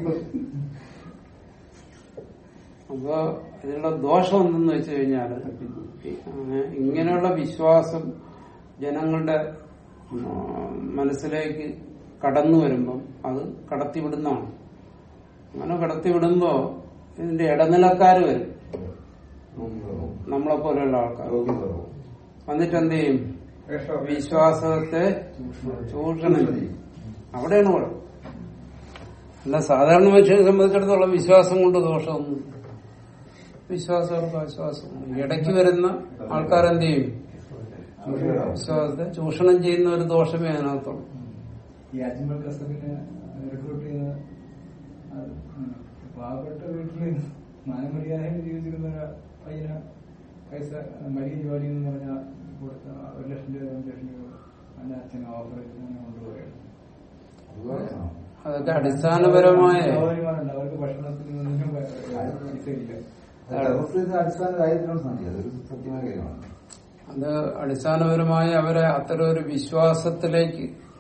അപ്പൊ ഇതിനുള്ള ദോഷം എന്തെന്ന് വെച്ച് കഴിഞ്ഞാല് ഈ- അങ്ങനെ ഇങ്ങനെയുള്ള വിശ്വാസം ജനങ്ങളുടെ ആ, മനസ്സിലേക്ക് കടന്നു വരുമ്പം അത് കടത്തിവിടുന്നതാണ് അങ്ങനെ കടത്തിവിടുമ്പോ ഇതിന്റെ ഇടനിലക്കാര് വരും നമ്മളെ പോലെയുള്ള ആൾക്കാർ വന്നിട്ട് എന്ത് ചെയ്യും വിശ്വാസത്തെ ചൂഷണം ചെയ്യും അവിടെയാണ് കുഴപ്പം അല്ല സാധാരണ മനുഷ്യനെ സംബന്ധിച്ചിടത്തോളം വിശ്വാസം കൊണ്ട് ദോഷമൊന്നും വിശ്വാസങ്ങൾക്ക് ആശ്വാസം ഇടയ്ക്ക് വരുന്ന ആൾക്കാർ എന്ത് ചെയ്യും വിശ്വാസത്തെ ചൂഷണം ചെയ്യുന്ന ഒരു ദോഷമേ അതിനകത്തുള്ളൂ ഈ അജ്മൽ കസബിനെ റിക്രൂട്ട് ചെയ്യുന്ന അത് ഉം. പാവപ്പെട്ട വീട്ടില് മാനമര്യാദയിൽ ജീവിച്ചിരുന്ന ഒരു പയ്യന് പൈസ മരിയ ജോലി എന്ന് പറഞ്ഞാൽ കൊടുത്ത ഒരു ലക്ഷം രൂപ രണ്ട് ലക്ഷം രൂപ അവന്റെ അച്ഛന് ഓഫർ അങ്ങനെ കൊണ്ടുപോവുകയാണ് അതൊക്കെ അടിസ്ഥാനപരമായ സഹോദരിമാരുണ്ട് അവർക്ക് ഭക്ഷണത്തിന് ഒന്നിനും പൈസ ഇല്ല അടിസ്ഥാന കാര്യത്തിനാണ് സാധിക്കുക അതൊരു സത്യമായ കാര്യമാണ് അത് അടിസ്ഥാനപരമായി അവരെ അത്തരം ഒരു വിശ്വാസത്തിലേക്ക്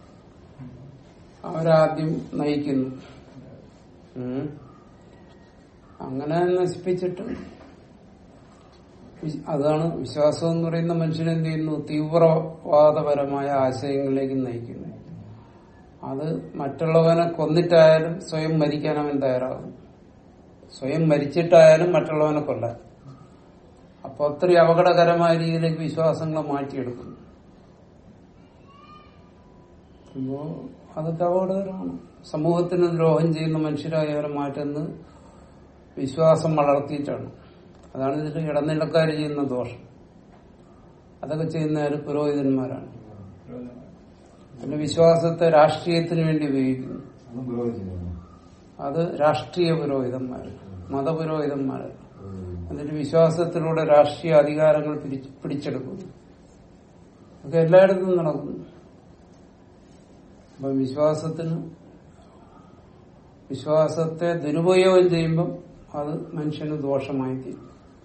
അവരാദ്യം നയിക്കുന്നു ഉം. അങ്ങനെ നശിപ്പിച്ചിട്ട് വി- അതാണ് വിശ്വാസം എന്ന് പറയുന്ന മനുഷ്യൻ എന്ത് ചെയ്യുന്നു തീവ്രവാദപരമായ ആശയങ്ങളിലേക്ക് നയിക്കുന്നു അത് മറ്റുള്ളവനെ കൊന്നിട്ടായാലും സ്വയം മരിക്കാൻ അവൻ തയ്യാറാകും സ്വയം മരിച്ചിട്ടായാലും മറ്റുള്ളവനെ കൊല്ലാൻ അപ്പൊ അത്രയും അപകടകരമായ രീതിയിലേക്ക് വിശ്വാസങ്ങളെ മാറ്റിയെടുക്കുന്നു അപ്പോ അതൊക്കെ അപകടകരമാണ് സമൂഹത്തിന് ദ്രോഹം ചെയ്യുന്ന മനുഷ്യരായി അവരെ മാറ്റുന്നത് വിശ്വാസം വളർത്തിയിട്ടാണ് അതാണ് ഇതിൽ ഇടനിലക്കാർ ചെയ്യുന്ന ദോഷം അതൊക്കെ ചെയ്യുന്നവര് പുരോഹിതന്മാരാണ് പിന്നെ വിശ്വാസത്തെ രാഷ്ട്രീയത്തിന് വേണ്ടി ഉപയോഗിക്കുന്നു അതും പുരോഗമിച്ചില്ല അത് രാഷ്ട്രീയ പുരോഹിതന്മാർ മതപുരോഹിതന്മാരല്ല എന്നിട്ട് വിശ്വാസത്തിലൂടെ രാഷ്ട്രീയ അധികാരങ്ങൾ പിടിച്ച് പിടിച്ചെടുക്കുന്നു അതൊക്കെ എല്ലായിടത്തും നടക്കുന്നു അപ്പൊ വിശ്വാസത്തിന് വിശ്വാസത്തെ ദുരുപയോഗം ചെയ്യുമ്പം അത് മനുഷ്യന് ദോഷമായി തീരും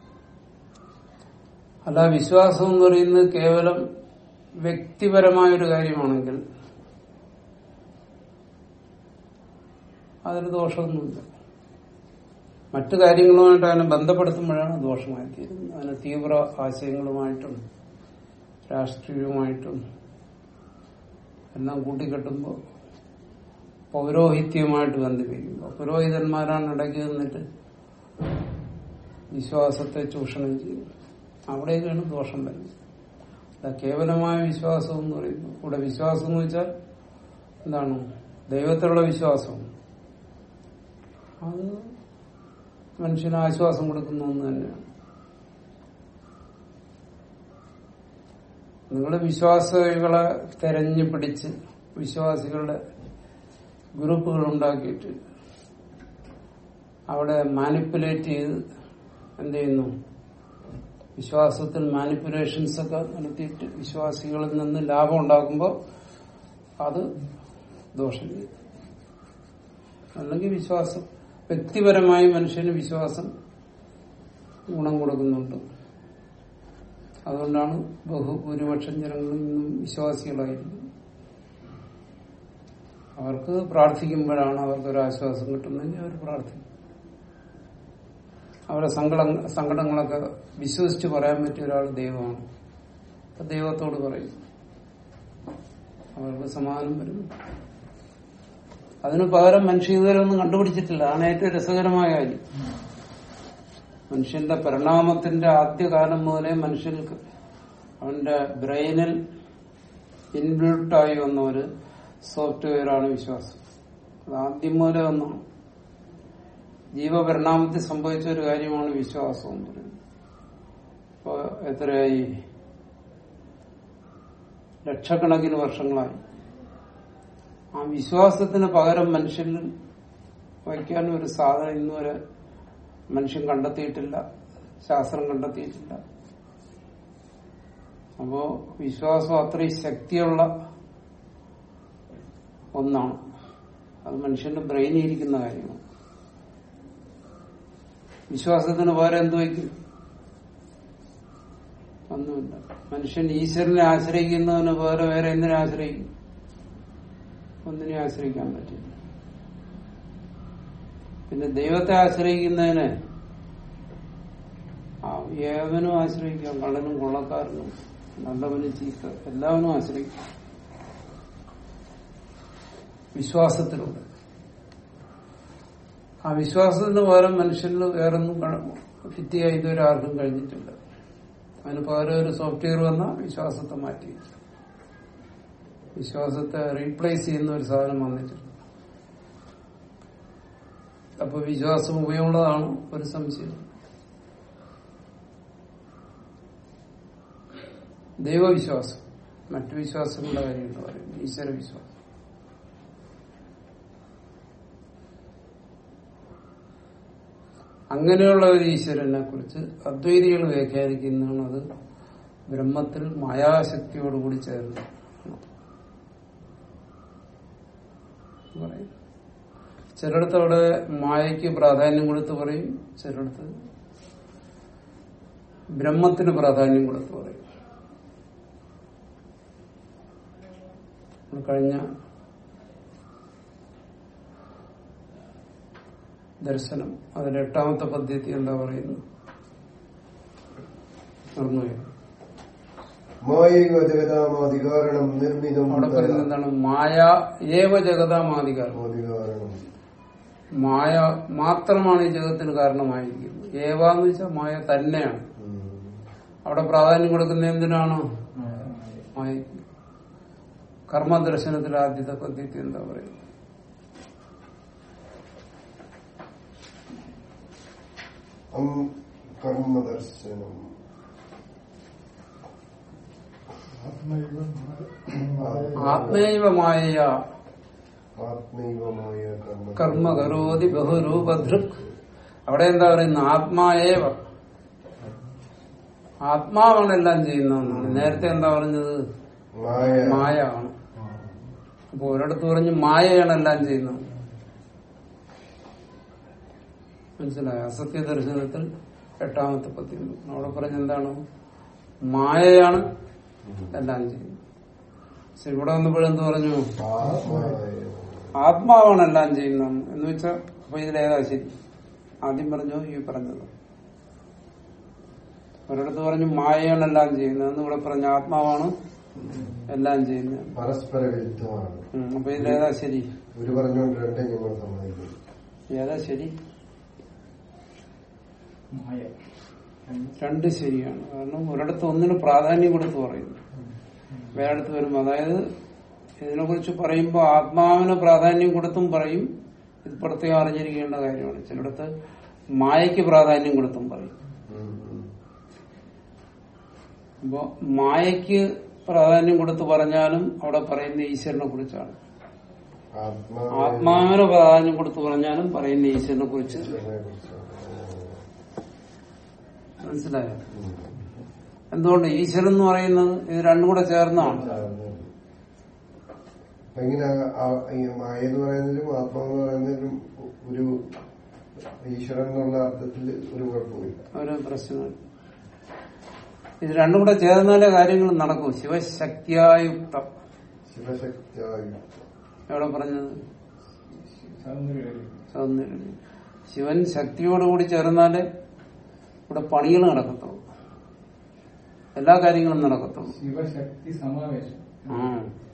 അല്ല വിശ്വാസം എന്ന് പറയുന്നത് കേവലം വ്യക്തിപരമായ ഒരു കാര്യമാണെങ്കിൽ അതിന് ദോഷമൊന്നുമില്ല മറ്റു കാര്യങ്ങളുമായിട്ട് അതിനെ ബന്ധപ്പെടുത്തുമ്പോഴാണ് ദോഷമായി തീരുന്നത് അതിന് തീവ്ര ആശയങ്ങളുമായിട്ടും രാഷ്ട്രീയവുമായിട്ടും എല്ലാം കൂട്ടിക്കെട്ടുമ്പോൾ പൗരോഹിത്യവുമായിട്ട് ബന്ധിപ്പിക്കുമ്പോൾ പുരോഹിതന്മാരാണ് ഇടയ്ക്ക് നിന്നിട്ട് വിശ്വാസത്തെ ചൂഷണം ചെയ്യുന്നത് അവിടേക്കാണ് ദോഷം വരുന്നത് അല്ല കേവലമായ വിശ്വാസം എന്ന് പറയുന്നത് ഇവിടെ വിശ്വാസം എന്ന് വെച്ചാൽ എന്താണ് ദൈവത്തിലുള്ള വിശ്വാസം അത് മനുഷ്യന് ആശ്വാസം കൊടുക്കുന്ന ഒന്ന് തന്നെയാണ് നിങ്ങൾ വിശ്വാസികളെ തെരഞ്ഞു പിടിച്ച് വിശ്വാസികളുടെ ഗ്രൂപ്പുകൾ ഉണ്ടാക്കിയിട്ട് അവിടെ മാനിപ്പുലേറ്റ് ചെയ്ത് എന്ത് ചെയ്യുന്നു വിശ്വാസത്തിൽ മാനിപ്പുലേഷൻസ് ഒക്കെ നടത്തിയിട്ട് വിശ്വാസികളിൽ നിന്ന് ലാഭം ഉണ്ടാക്കുമ്പോൾ അത് ദോഷം ചെയ്യും അല്ലെങ്കിൽ വിശ്വാസം വ്യക്തിപരമായി മനുഷ്യന് വിശ്വാസം ഗുണം കൊടുക്കുന്നുണ്ട് അതുകൊണ്ടാണ് ബഹുഭൂരിപക്ഷം ജനങ്ങൾ ഇന്നും വിശ്വാസികളായിരിക്കുന്നത് അവർക്ക് പ്രാർത്ഥിക്കുമ്പോഴാണ് അവർക്കൊരു ആശ്വാസം കിട്ടുന്നതെങ്കിൽ അവർ പ്രാർത്ഥിക്കും അവരുടെ സങ്കട സങ്കടങ്ങളൊക്കെ വിശ്വസിച്ച് പറയാൻ പറ്റിയ ഒരാൾ ദൈവമാണ് അപ്പൊ ദൈവത്തോട് പറയും അവർക്ക് സമാധാനം വരുന്നു അതിന് പകരം മനുഷ്യ ഇതുവരെ ഒന്നും കണ്ടുപിടിച്ചിട്ടില്ല ആണ് ഏറ്റവും രസകരമായ കാര്യം മനുഷ്യന്റെ പരിണാമത്തിന്റെ ആദ്യകാലം മുതലേ മനുഷ്യർക്ക് അവന്റെ ബ്രെയിനിൽ ഇൻബിൽട്ടായി വന്ന ഒരു സോഫ്റ്റ്വെയറാണ് വിശ്വാസം അത് ആദ്യം മുതലേ ഒന്നാണ് ജീവപരിണാമത്തിൽ സംഭവിച്ച ഒരു കാര്യമാണ് വിശ്വാസം എന്ന് പറയുന്നത് ഇപ്പൊ എത്രയായി ലക്ഷക്കണക്കിന് വർഷങ്ങളായി ആ വിശ്വാസത്തിന് പകരം മനുഷ്യനിൽ വയ്ക്കാൻ ഒരു സാധനം ഇന്നുവരെ മനുഷ്യൻ കണ്ടെത്തിയിട്ടില്ല ശാസ്ത്രം കണ്ടെത്തിയിട്ടില്ല അപ്പോ വിശ്വാസം അത്രയും ശക്തിയുള്ള ഒന്നാണ് അത് മനുഷ്യന്റെ ബ്രെയിനിൽ ഇരിക്കുന്ന കാര്യമാണ് വിശ്വാസത്തിന് വേറെ എന്ത് വയ്ക്കും ഒന്നുമില്ല മനുഷ്യൻ ഈശ്വരനെ ആശ്രയിക്കുന്നതിന് വേറെ വേറെ എന്തിനെ ആശ്രയിക്കും ഒന്നിനെ ആശ്രയിക്കാൻ പറ്റില്ല പിന്നെ ദൈവത്തെ ആശ്രയിക്കുന്നതിന് ആ ഏവനും ആശ്രയിക്കാം കള്ളനും കൊള്ളക്കാരനും നല്ലവനും ചീത്ത എല്ലാവരും ആശ്രയിക്കാം വിശ്വാസത്തിലൂടെ ആ വിശ്വാസത്തിന് പകരം മനുഷ്യന് വേറൊന്നും ഫിറ്റ് ചെയ്യാൻ ഇതുവരെ ആർക്കും കഴിഞ്ഞിട്ടില്ല അതിന് പകരം ഒരു സോഫ്റ്റ്വെയർ വന്ന വിശ്വാസത്തെ മാറ്റി വിശ്വാസത്തെ റീപ്ലേസ് ചെയ്യുന്ന ഒരു സാധനം വന്നിട്ടുണ്ട് അപ്പൊ വിശ്വാസം ഉപയോഗമുള്ളതാണ് ഒരു സംശയം ദൈവവിശ്വാസം മറ്റു വിശ്വാസങ്ങളുടെ കാര്യമുണ്ട് പറയും ഈശ്വര വിശ്വാസം അങ്ങനെയുള്ള ഒരു ഈശ്വരനെ കുറിച്ച് അദ്വൈതികൾ വ്യാഖ്യാനിക്കുന്നതാണ് അത് ബ്രഹ്മത്തിൽ മായാശക്തിയോടുകൂടി ചേർന്ന് പറയും ചിലയിടത്ത് അവിടെ മായയ്ക്ക് പ്രാധാന്യം കൊടുത്ത് പറയും ചിലയിടത്ത് ബ്രഹ്മത്തിന് പ്രാധാന്യം കൊടുത്ത് പറയും നമ്മൾ കഴിഞ്ഞ ദർശനം അതിൽ എട്ടാമത്തെ പദ്ധതി എന്താ പറയുന്നത് മറന്നുപോയോ? മായൈവ ജഗതാമാധികാരണം നിർമ്മിതം അവിടെ പറയുന്നത് എന്താണ് മായ ഏവ ജഗതാമാധികാരം അധികാരണം മായ മാത്രമാണ് ഈ ജഗത്തിന് കാരണമായിരിക്കുന്നത് ഏവ എന്ന് വെച്ചാൽ മായ തന്നെയാണ് അവിടെ പ്രാധാന്യം കൊടുക്കുന്ന എന്തിനാണ് മായയ്ക്ക് കർമ്മദർശനത്തിൽ ആദ്യത്തെ പദ്ധതി എന്താ പറയുന്നത് അം കർമ്മദർശനം ആത്മൈവ മായ ആത്മൈവമായ കർമ്മ കർമ്മ കരോതി ബഹുരൂപധൃക് അവിടെ എന്താ പറയുന്നത് ആത്മായേവ ആത്മാവാണ് എല്ലാം ചെയ്യുന്നതെന്നാണ് നേരത്തെ എന്താ പറഞ്ഞത് മായ മായ ആണ് അപ്പൊ ഒരിടത്ത് പറഞ്ഞു മായയാണ് എല്ലാം ചെയ്യുന്നത് മനസ്സിലായോ അസത്യ ദർശനത്തിൽ എട്ടാമത്തെ പദ്യം അവിടെ പറഞ്ഞ എന്താണ് മായയാണ് എല്ലാം ചെയ്യുന്നത് പക്ഷെ ഇവിടെ വന്നപ്പോഴെന്ത് പറഞ്ഞു ആത്മായ ആത്മാവാണ് എല്ലാം ചെയ്യുന്നത് എന്ന് വെച്ചാൽ അപ്പൊ ഇതിലേതാ ശരി ആദ്യം പറഞ്ഞു ഈ പറഞ്ഞത് ഒരിടത്ത് പറഞ്ഞു മായയാണ് എല്ലാം ചെയ്യുന്നത് എന്ന് ഇവിടെ പറഞ്ഞു ആത്മാവാണ് എല്ലാം ചെയ്യുന്നത് പരസ്പര വിരുദ്ധമാണ് ഉം, അപ്പൊ ഇതിലേതാ ശരി ഒരു പറഞ്ഞുകൊണ്ട് രണ്ടേ ഞങ്ങൾ സമ്മതിക്കുന്നു ഏതാ ശരി മായ രണ്ട് ശരിയാണ് കാരണം ഒരിടത്ത് ഒന്നിന് പ്രാധാന്യം കൊടുത്ത് പറയുന്നു വേറെടുത്ത് വരുമ്പോ അതായത് ഇതിനെ കുറിച്ച് പറയുമ്പോൾ ആത്മാവിന് പ്രാധാന്യം കൊടുത്തും പറയും ഇത് പ്രത്യേകം അറിഞ്ഞിരിക്കേണ്ട കാര്യമാണ് ചിലയിടത്ത് മായയ്ക്ക് പ്രാധാന്യം കൊടുത്തും പറയും ഉം, ഉം. അപ്പോ മായയ്ക്ക് പ്രാധാന്യം കൊടുത്ത് പറഞ്ഞാലും അവിടെ പറയുന്ന ഈശ്വരനെ കുറിച്ചാണ് ആത്മാവിനെ ആത്മാവിന് പ്രാധാന്യം കൊടുത്ത് പറഞ്ഞാലും പറയുന്ന ഈശ്വരനെ കുറിച്ച് കുറിച്ചാണ്. മനസ്സിലായോ ഉം. എന്തുകൊണ്ട് ഈശ്വരൻ എന്ന് പറയുന്നത് ഇത് രണ്ടും കൂടെ ചേർന്നാണ് അപ്പൊ ഇങ്ങനെ ആ- ഈ മായ എന്ന് പറയുന്നതിലും ആത്മാവെന്ന് പറയുന്നതിലും ഒരു ഈശ്വരൻ എന്നുള്ള അർത്ഥത്തിൽ ഒരു കുഴപ്പമില്ല ഒരു പ്രശ്നം ഇത് രണ്ടും കൂടെ ചേർന്നാലേ കാര്യങ്ങൾ നടക്കൂ ശിവശക്തിയായുക്തം ശിവശക്തിയായി എവിടെ പറഞ്ഞത് സൗന്ദര്യം സൗന്ദര്യം ശിവൻ ശക്തിയോടുകൂടി ചേർന്നാലേ ഇവിടെ പണികൾ നടക്കത്തുള്ളൂ എല്ലാ കാര്യങ്ങളും നടക്കത്തുള്ളൂ ശിവശക്തി സമാവേശം ആ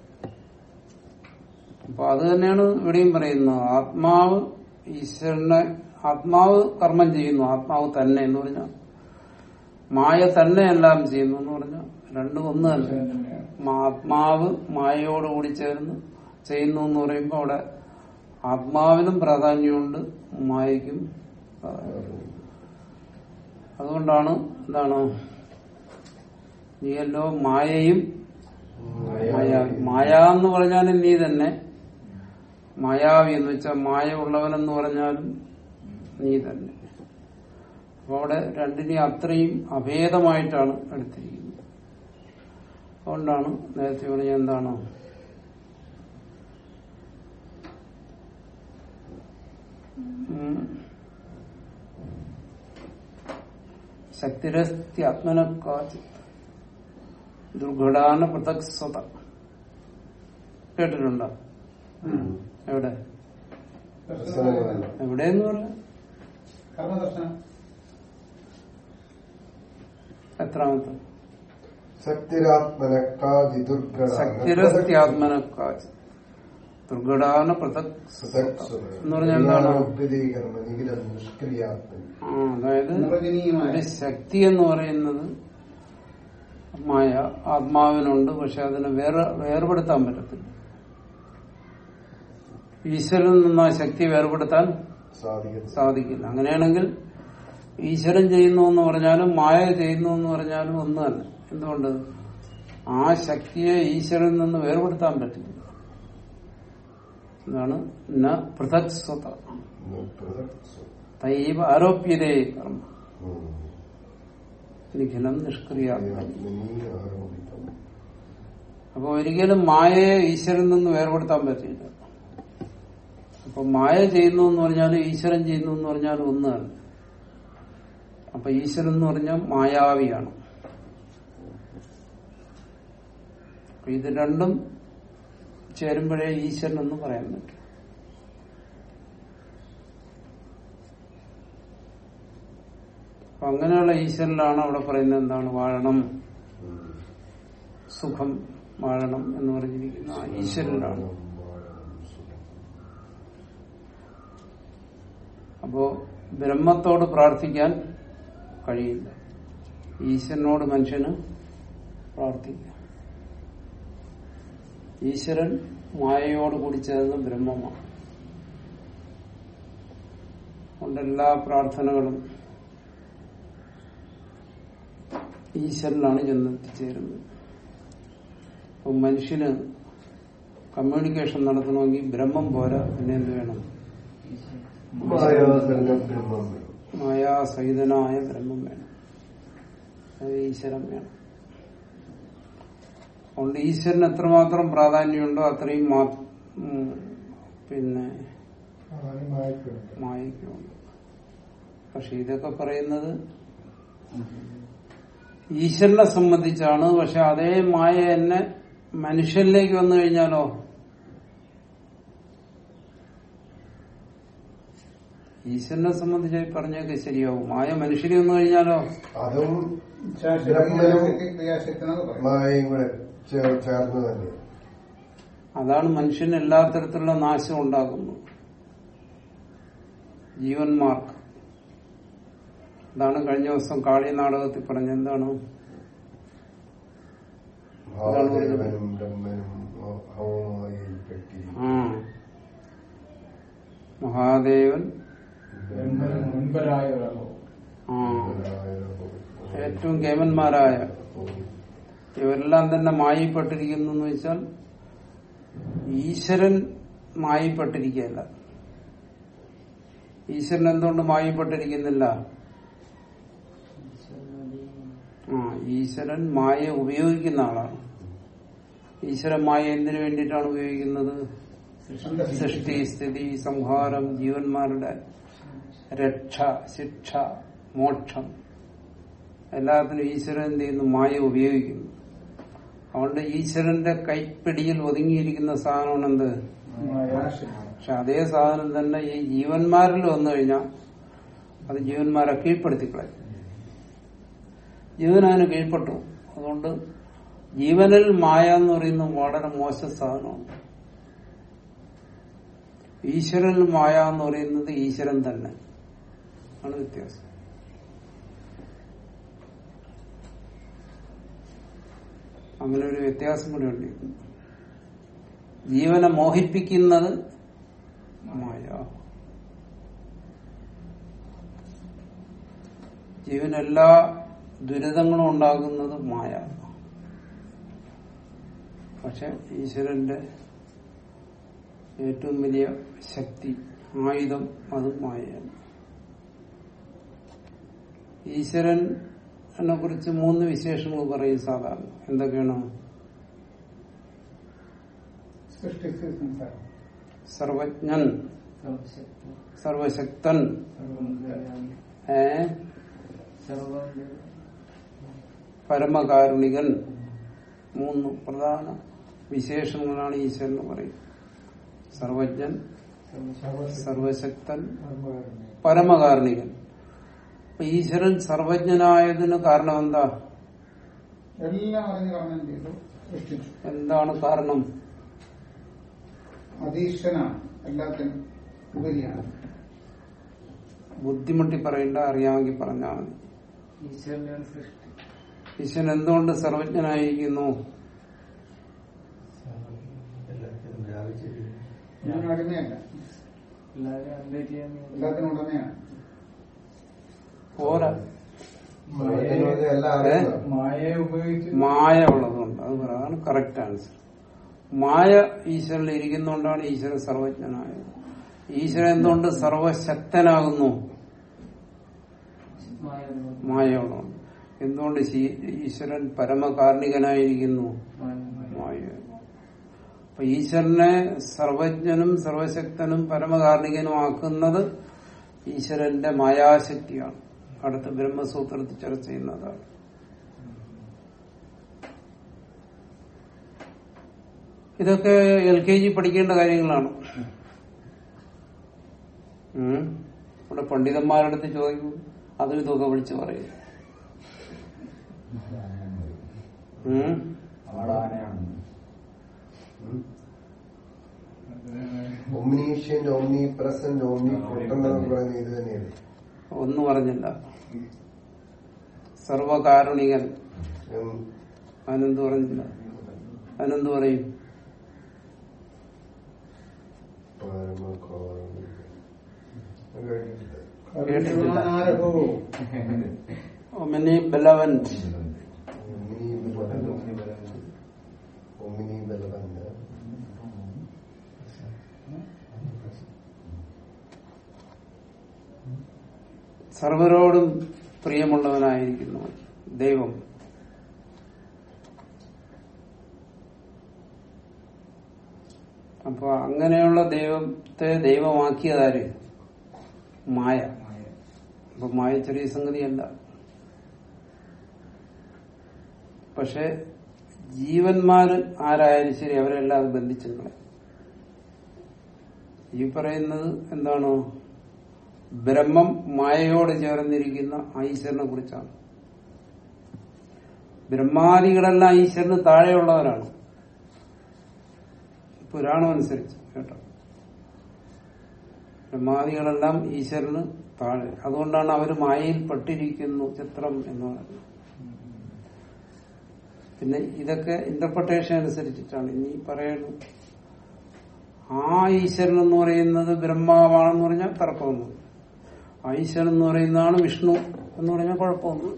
അപ്പൊ അത് തന്നെയാണ് ഇവിടെയും പറയുന്നത് ആത്മാവ് ഈശ്വരനെ ആത്മാവ് കർമ്മം ചെയ്യുന്നു ആത്മാവ് തന്നെ എന്ന് പറഞ്ഞാൽ മായ തന്നെ എല്ലാം ചെയ്യുന്നു എന്ന് പറഞ്ഞാൽ രണ്ടും ഒന്ന് തന്നെ ഈശ്വരൻ തന്നെയാണ് മാ- ആത്മാവ് മായയോടുകൂടി ചേർന്ന് ചെയ്യുന്നു എന്ന് പറയുമ്പോൾ അവിടെ ആത്മാവിനും പ്രാധാന്യമുണ്ട് മായയ്ക്കും പ്രാധാന്യമുണ്ട്. അതുകൊണ്ടാണ് എന്താണ് നീയല്ലോ മായയും മായാവി മായ എന്ന് പറഞ്ഞാലും നീ തന്നെ മായാവി എന്ന് വെച്ചാൽ മായ ഉള്ളവനെന്ന് പറഞ്ഞാലും നീ തന്നെ അപ്പൊ അവിടെ രണ്ടിനെയും അത്രയും അഭേദമായിട്ടാണ് എടുത്തിരിക്കുന്നത് അതുകൊണ്ടാണ് നേരത്തെ പറഞ്ഞ എന്താണ് ഉം. ശക്തിരസ്തി ആത്മനക്കാചിത് ദുർഘടാന പൃഥക് സ്വത കേട്ടിട്ടുണ്ടോ എവിടെ ദർശനങ്ങളല്ല എവിടെയെന്ന് പറയാം കർമ്മദർശനം എത്രാമത്തെ ശക്തിരാത്മനക്കാജി ദുർഘട ശക്തിരസ്തി ആത്മനക്കാചിത് ദുർഘടാന പൃഥക് സ്വത എന്ന് പറഞ്ഞാൽ എന്താണ് ഉപരീകരണം നിഖിലം നിഷ്ക്രിയാത്മൻ ആ, അതായത് നിർവചനീയമായ ഒരു ശക്തി എന്ന് പറയുന്നത് മായ ആത്മാവിനുണ്ട് പക്ഷെ അതിനെ വേറെ വേർപെടുത്താൻ പറ്റത്തില്ല ഈശ്വരനിൽ നിന്ന് ആ ശക്തി വേർപെടുത്താൻ സാധിക്കുന്നു സാധിക്കില്ല അങ്ങനെയാണെങ്കിൽ ഈശ്വരൻ ചെയ്യുന്നു എന്ന് പറഞ്ഞാലും മായ ചെയ്യുന്നു എന്ന് പറഞ്ഞാലും ഒന്ന് തന്നെ എന്തുകൊണ്ട് ആ ശക്തിയെ ഈശ്വരനിൽ നിന്ന് വേർപെടുത്താൻ പറ്റില്ല എന്താണ് ന പൃഥക് സ്വത തൈവ ആരോപ്യതേ കർമ്മ ഉം. നിഖിലം നിഷ്ക്രിയാത്മ ആത്മനി ആരോപിതം. അപ്പൊ ഒരിക്കലും മായയെ ഈശ്വരൻ നിന്ന് വേർപെടുത്താൻ പറ്റില്ല അപ്പൊ മായ ചെയ്യുന്നു എന്ന് പറഞ്ഞാലും ഈശ്വരൻ ചെയ്യുന്നു എന്ന് പറഞ്ഞാലും ഒന്ന് തന്നെ അപ്പൊ ഈശ്വരൻ എന്ന് പറഞ്ഞാൽ മായാവിയാണ് അപ്പൊ ഇത് രണ്ടും ചേരുമ്പോഴേ ഈശ്വരൻ എന്ന് പറയാൻ പറ്റും അപ്പൊ അങ്ങനെയുള്ള ഈശ്വരനിലാണ് അവിടെ പറയുന്നത് എന്താണ് വാഴണം ഉം. സുഖം വാഴണം എന്ന് പറഞ്ഞിരിക്കുന്ന ആ ഈശ്വരനിലാണ് അപ്പോ ബ്രഹ്മത്തോട് പ്രാർത്ഥിക്കാൻ കഴിയില്ല ഈശ്വരനോട് മനുഷ്യന് പ്രാർത്ഥിക്കാം ഈശ്വരൻ മായയോട് കൂടി ചേർന്ന് ബ്രഹ്മമാണ് അതുകൊണ്ട് എല്ലാ പ്രാർത്ഥനകളും ഈശ്വരനാണ് ചെന്നെത്തിച്ചേരുന്നത് അപ്പൊ മനുഷ്യന് കമ്മ്യൂണിക്കേഷൻ നടത്തണമെങ്കിൽ ബ്രഹ്മം പോരാ പിന്നെ എന്ത് വേണം മായാസംഗ ബ്രഹ്മം വേണം. മായാസഹിതനായ ബ്രഹ്മം വേണം അത് ഈശ്വരൻ വേണം അതുകൊണ്ട് ഈശ്വരന് എത്രമാത്രം പ്രാധാന്യമുണ്ടോ അത്രയും മാ- ഉം, പിന്നെ മായക്കുണ്ട് പക്ഷെ ഇതൊക്കെ പറയുന്നത് ഈശ്വരനെ സംബന്ധിച്ചാണ് പക്ഷെ അതേ മായ തന്നെ മനുഷ്യനിലേക്ക് വന്നു കഴിഞ്ഞാലോ ഈശ്വരനെ സംബന്ധിച്ച് ഈ പറഞ്ഞൊക്കെ ശരിയാവും മായ മനുഷ്യനെ വന്നു കഴിഞ്ഞാലോ അതും ഇച്ഛാശക്തി, ബ്രഹ്മനും ക്രിയാശക്തി, ക്രിയാശക്തി എന്നൊക്കെ പറയും മായയും കൂടെ ചേ- ചേർന്ന് തന്നെ അതാണ് മനുഷ്യന് എല്ലാ തരത്തിലുള്ള നാശം ഉണ്ടാക്കുന്നത് ജീവന്മാർക്ക് അതാണ് കഴിഞ്ഞ ദിവസം കാളി നാടകത്തിൽ പറഞ്ഞ എന്താണ് ഭാവദേവനും ബ്രഹ്മനും ഹോമമായി പെട്ടി ആ മഹാദേവൻ മുൻപരായ ഒരാളോ ആ ഏറ്റവും കേമന്മാരായ ഇവരെല്ലാം തന്നെ മായിപ്പെട്ടിരിക്കുന്നു എന്ന് വെച്ചാൽ ഈശ്വരൻ മായിപ്പെട്ടിരിക്കുകയല്ല ഈശ്വരൻ എന്തുകൊണ്ട് മായിപ്പെട്ടിരിക്കുന്നില്ല ആ ഈശ്വരൻ മായ ഉപയോഗിക്കുന്ന ആളാണ് ഈശ്വരൻ മായ എന്തിനു വേണ്ടിയിട്ടാണ് ഉപയോഗിക്കുന്നത് സൃഷ്ടി സ്ഥിതി സംഹാരം ജീവന്മാരുടെ രക്ഷ ശിക്ഷ മോക്ഷം എല്ലാത്തിനും ഈശ്വരൻ എന്ത് ചെയ്യുന്നു മായ ഉപയോഗിക്കുന്നു അതുകൊണ്ട് ഈശ്വരന്റെ കൈപ്പിടിയിൽ ഒതുങ്ങിയിരിക്കുന്ന സാധനമാണ് എന്ത് പക്ഷെ അതേ സാധനം തന്നെ ഈ ജീവന്മാരിൽ വന്നു കഴിഞ്ഞാൽ അത് ജീവന്മാരെ കീഴ്പ്പെടുത്തിക്കളയും ജീവനതിന് കീഴ്പ്പെട്ടു അതുകൊണ്ട് ജീവനിൽ മായ എന്ന് പറയുന്നത് വളരെ മോശം സാധനമാണ് ഈശ്വരനിൽ മായ എന്ന് പറയുന്നത് ഈശ്വരൻ തന്നെ ആണ് വ്യത്യാസം അങ്ങനെ ഒരു വ്യത്യാസം കൂടെ ഉണ്ട് ജീവനെ മോഹിപ്പിക്കുന്നത് മായ ജീവനെല്ലാ ദുരിതങ്ങളും ഉണ്ടാകുന്നത് മായ പക്ഷെ ഈശ്വരന്റെ ഏറ്റവും വലിയ ശക്തി ആയുധം അത് മായയാണ് ഈശ്വരനെ കുറിച്ച് മൂന്ന് വിശേഷങ്ങൾ പറയും സാധാരണ എന്തൊക്കെയാണ് സൃഷ്ടിസ്ഥിതി സംസാരം സർവജ്ഞൻ സർവശക്തൻ ഏ പരമകാരുണികൻ മൂന്ന് പ്രധാന വിശേഷങ്ങളാണ് ഈശ്വരൻ പറയും സർവജ്ഞൻ സർവശക്തൻ പരമകാരുണികൻ അപ്പൊ ഈശ്വരൻ സർവജ്ഞനായതിന് കാരണം എന്താ എല്ലാം അറിഞ്ഞു കാണാൻ ചെയ്തു സൃഷ്ടിച്ചു എന്താണ് കാരണം അതീശനാണ് എല്ലാത്തിനും ഉപരിയാണ് ബുദ്ധിമുട്ടി പറയേണ്ട അറിയാമെങ്കിൽ പറഞ്ഞാൽ മതി ഈശ്വരന്റെ സൃഷ്ടി ഈശ്വരൻ എന്തുകൊണ്ട് സർവജ്ഞനായിരിക്കുന്നു ഞാൻ അടിമയല്ല എല്ലാവരും അപ്ഡേറ്റ് ചെയ്യാൻ എല്ലാത്തിനും ഉടമയാണ് പോരാ എല്ലാം ഏ? അറിയുന്നതാണ്. മായയെ ഉപയോഗിച്ച് മായ ഉള്ളതുകൊണ്ട് അത് പറ അതാണ് കറക്റ്റ് ആൻസർ മായ ഈശ്വരനിൽ ഇരിക്കുന്നതുകൊണ്ടാണ് ഈശ്വരൻ സർവജ്ഞനായത് ഈശ്വരൻ എന്തുകൊണ്ട് സർവശക്തനാകുന്നു മായയോടുണ്ട് എന്തുകൊണ്ട് ശീ- ഈശ്വരൻ പരമകാർണികനായിരിക്കുന്നു മായ അപ്പൊ ഈശ്വരനെ സർവജ്ഞനും സർവശക്തനും പരമകാർണികനുമാക്കുന്നത് ഈശ്വരന്റെ മായാശക്തിയാണ് അടുത്ത ബ്രഹ്മസൂത്രത്തിൽ ചർച്ച ചെയ്യുന്നതാണ് ഇതൊക്കെ എൽ കെ ജി പഠിക്കേണ്ട കാര്യങ്ങളാണ് ഉം. ഇവിടെ പണ്ഡിതന്മാരുടെ അടുത്ത് ചോദിക്കും അതും ഇതൊക്കെ വിളിച്ചു പറയും ഉം. ഒമ്നീഷ്യൻ ഓംനി പ്രസന്റ് ഓംനി പൊട്ടൻ എന്നൊക്കെ പറയുന്നത് ഇത് തന്നെയല്ലേ ഒന്നും പറഞ്ഞില്ല സർവകാരുണികൻ ഉം. അതിനെന്ത് പറഞ്ഞില്ല അതിനെന്ത് പറയും പരമകാരുണികൻ. അത് കേട്ടിട്ടില്ല. കേട്ടിട്ടില്ല omnibenevolent omnibenevolent. Omnibenevolent. സർവരോടും പ്രിയമുള്ളവനായിരിക്കുന്നു ദൈവം അപ്പൊ അങ്ങനെയുള്ള ദൈവത്തെ ദൈവമാക്കിയതാര് മായ അപ്പൊ മായ ചെറിയ സംഗതിയല്ല പക്ഷെ ജീവന്മാര് ആരായാലും ശരി അവരെല്ലാം അത് ബന്ധിച്ചിട്ടുള്ളത് ഈ പറയുന്നത് എന്താണോ ബ്രഹ്മം മായയോട് ചേർന്നിരിക്കുന്ന ഈശ്വരനെ കുറിച്ചാണ് ബ്രഹ്മാദികളെല്ലാം ഈശ്വരന് താഴെയുള്ളവരാണ് പുരാണം അനുസരിച്ച് കേട്ടോ ബ്രഹ്മാദികളെല്ലാം ഈശ്വരന് താഴെ അതുകൊണ്ടാണ് അവർ മായയിൽ പെട്ടിരിക്കുന്നു ചിത്രം എന്ന് പറയുന്നത് പിന്നെ ഇതൊക്കെ ഇന്റർപ്രിട്ടേഷൻ അനുസരിച്ചിട്ടാണ് ഇനി പറയുന്നത് ആ ഈശ്വരൻ എന്ന് പറയുന്നത് ബ്രഹ്മാവാണെന്ന് പറഞ്ഞാൽ തർക്കമൊന്നും ആ ഈശ്വരൻ എന്ന് പറയുന്നതാണ് വിഷ്ണു എന്ന് പറഞ്ഞാൽ കുഴപ്പമൊന്നും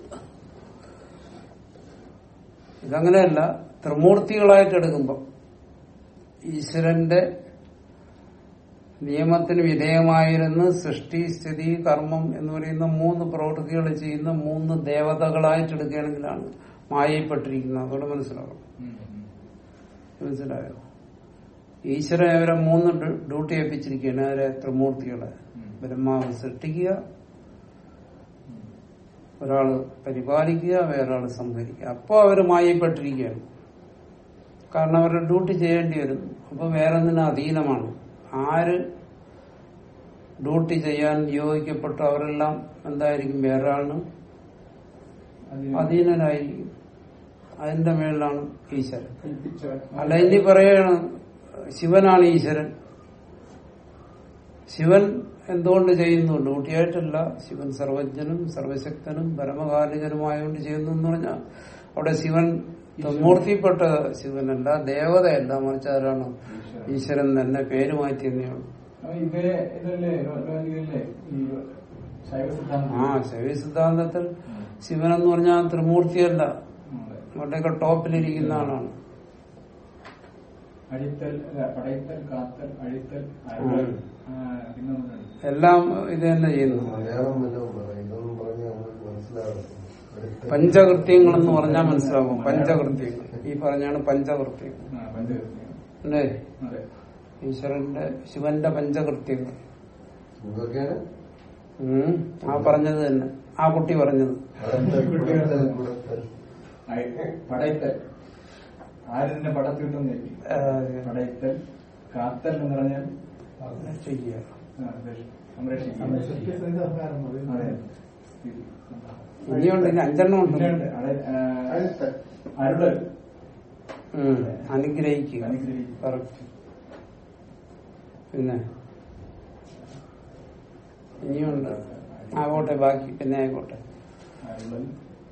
ഇതങ്ങനെയല്ല ത്രിമൂർത്തികളായിട്ട് എടുക്കുമ്പോൾ ഈശ്വരന്റെ നിയമത്തിന് വിധേയമായിരുന്ന് സൃഷ്ടി സ്ഥിതി കർമ്മം എന്ന് പറയുന്ന മൂന്ന് പ്രവൃത്തികൾ ചെയ്യുന്ന മൂന്ന് ദേവതകളായിട്ട് എടുക്കുകയാണെങ്കിലാണ് മായയിപ്പെട്ടിരിക്കുന്നത് അതോടെ മനസ്സിലാവും മനസ്സിലായോ ഈശ്വരൻ അവരെ മൂന്ന് ഡ്യൂ- ഡ്യൂട്ടി ഏൽപ്പിച്ചിരിക്കുകയാണ് അവരെ ത്രിമൂർത്തികളെ ബ്രഹ്മാവ് സൃഷ്ടിക്കുക ഒരാള് പരിപാലിക്കുക വേറൊരാള് സംഹരിക്കുക അപ്പോ അവര് മായപ്പെട്ടിരിക്കുകയാണ് കാരണം അവരുടെ ഡ്യൂട്ടി ചെയ്യേണ്ടി വരും അപ്പൊ വേറൊന്നിന് അധീനമാണ് ആര് ഡ്യൂട്ടി ചെയ്യാൻ നിയോഗിക്കപ്പെട്ടു അവരെല്ലാം എന്തായിരിക്കും വേറൊരാളിന് അധീനരായിരിക്കും അതിന്റെ മേളിലാണ് ഈശ്വരൻ അല്ല ഇനി പറയാണ് ശിവനാണ് ഈശ്വരൻ ശിവൻ എന്തുകൊണ്ട് ചെയ്യുന്നു ഡ്യൂട്ടിയായിട്ടല്ല ശിവൻ സർവജ്ഞനും സർവശക്തനും പരമകാലികനുമായോണ്ട് ചെയ്യുന്നു എന്ന് പറഞ്ഞാൽ അവിടെ ശിവൻ മൂർത്തിപ്പെട്ട ശിവനല്ല ദേവതയല്ല മറിച്ച് ആരാണ് ഈശ്വരൻ തന്നെ പേര് മാറ്റിയെന്നേ ഉള്ളൂ ഇവരെ ഇതല്ലേ ലോകാലികല്ലേ ഈ ശൈവ സിദ്ധാന്തം ആ ശൈവ സിദ്ധാന്തത്തിൽ ശിവൻ എന്ന് പറഞ്ഞാൽ ത്രിമൂർത്തിയല്ല അവിടെയൊക്കെ ടോപ്പിലിരിക്കുന്ന ആളാണ് അഴിത്തൽ അല്ല, പടയത്തൽ കാത്തൽ അഴിത്തൽ അരുളൽ ഉം. ആ, പിന്നെ ഒന്നുണ്ട്. എല്ലാം ഇത് തന്നെ ചെയ്യുന്നു മലയാളം വല്ലതും പറയും ഇതൊന്നും പറഞ്ഞ് നമുക്ക് മനസ്സിലാകും അടുത്ത- പഞ്ചകൃത്യങ്ങൾ എന്ന് പറഞ്ഞാൽ മനസ്സിലാവും പഞ്ചകൃത്യങ്ങൾ ഈ പറഞ്ഞാണ് പഞ്ചകൃത്യങ്ങൾ ആ, പഞ്ചകൃത്യം. അല്ലേ അതെ ഈശ്വരന്റെ ശിവന്റെ പഞ്ചകൃത്യങ്ങൾ ഇതൊക്കെയാണ് ഉം. ആ പറഞ്ഞത് തന്നെ ആ കുട്ടി പറഞ്ഞത് അടുത്ത കുടത്തൽ, കുടത്തൽ. അഴി- പടയത്തൽ ആരിന്റെ പടത്തിട്ടുന്നില്ല ആ, പടയത്തൽ കാത്തൽ എന്ന് പറഞ്ഞാൽ രക്ഷിക്കുക. ആ, സംരക്ഷിക്കുക അതെ ഇനിയുണ്ട് ഇനി അഞ്ചെണ്ണം ഉണ്ട് പിന്നെയുണ്ട് അട- ആ, അരുളൽ ഉം. അനുഗ്രഹിക്കുക അനുഗ്രഹിക്കുക. കറക്റ്റ് പിന്നെ ഇനിയുണ്ട് ആകോട്ടെ ബാക്കി പിന്നെ ആയിക്കോട്ടെ അരുളൽ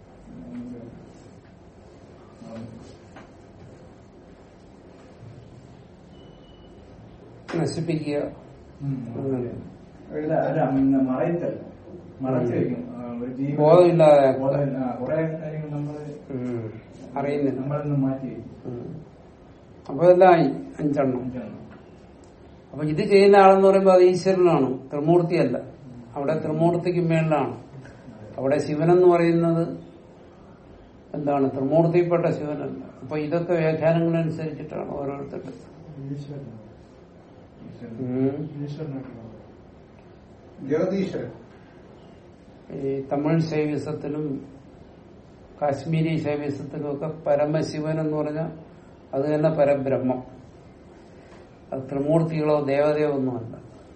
നശിപ്പിക്കുക അങ്ങനെ. ഇല്ല, അല്ല, ഉം, മറയത്തൽ മറച്ചു വെക്കും ആ, ഒരു ജീവൻ ബോധമില്ലാതെ ബോധമില്ല. ആ, കുറെ കാര്യങ്ങൾ നമ്മൾ ഉം. അറിയുന്നില്ല നമ്മളിൽ നിന്ന് മാറ്റി വെക്കും ഉം. അപ്പൊ ഇതായി അഞ്ചെണ്ണം അഞ്ചെണ്ണം. അപ്പൊ ഇത് ചെയ്യുന്ന ആളെന്ന് പറയുമ്പോൾ അത് ഈശ്വരനാണ് ത്രിമൂർത്തിയല്ല അവിടെ ത്രിമൂർത്തിക്ക് മേളിലാണ് അവിടെ ശിവൻ എന്ന് പറയുന്നത് എന്താണ് ത്രിമൂർത്തിപ്പെട്ട ശിവനല്ല അപ്പൊ ഇതൊക്കെ വ്യാഖ്യാനങ്ങളനുസരിച്ചിട്ടാണ് ഓരോരുത്തരുടെ ഈശ്വരനാണ് ഉം. ഈശ്വരനായിട്ടുള്ള ജഗതീശ്വരൻ ഈ തമിഴ് ശൈവിസത്തിലും കാശ്മീരി ശൈവിസത്തിലും ഒക്കെ പരമശിവൻ എന്ന് പറഞ്ഞാൽ അത് തന്നെ പരബ്രഹ്മം അത് ത്രിമൂർത്തികളോ ദേവതയോ ഒന്നുമല്ല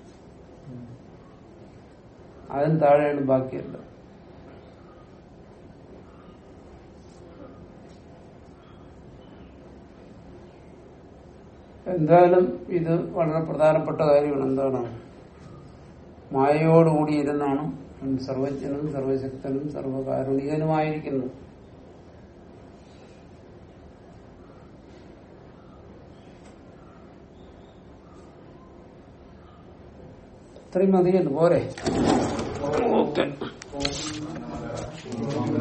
അതിന് താഴെയാണ് ബാക്കിയല്ല എന്തായാലും ഇത് വളരെ പ്രധാനപ്പെട്ട കാര്യമാണ് എന്താണ് മായയോടുകൂടി ഇരുന്നാണ് അവൻ സർവജ്ഞനും സർവശക്തനും സർവകാരുണികനുമായിരിക്കുന്നത് ഇത്രയും മതിയല്ലോ പോരെ ഓക്കെ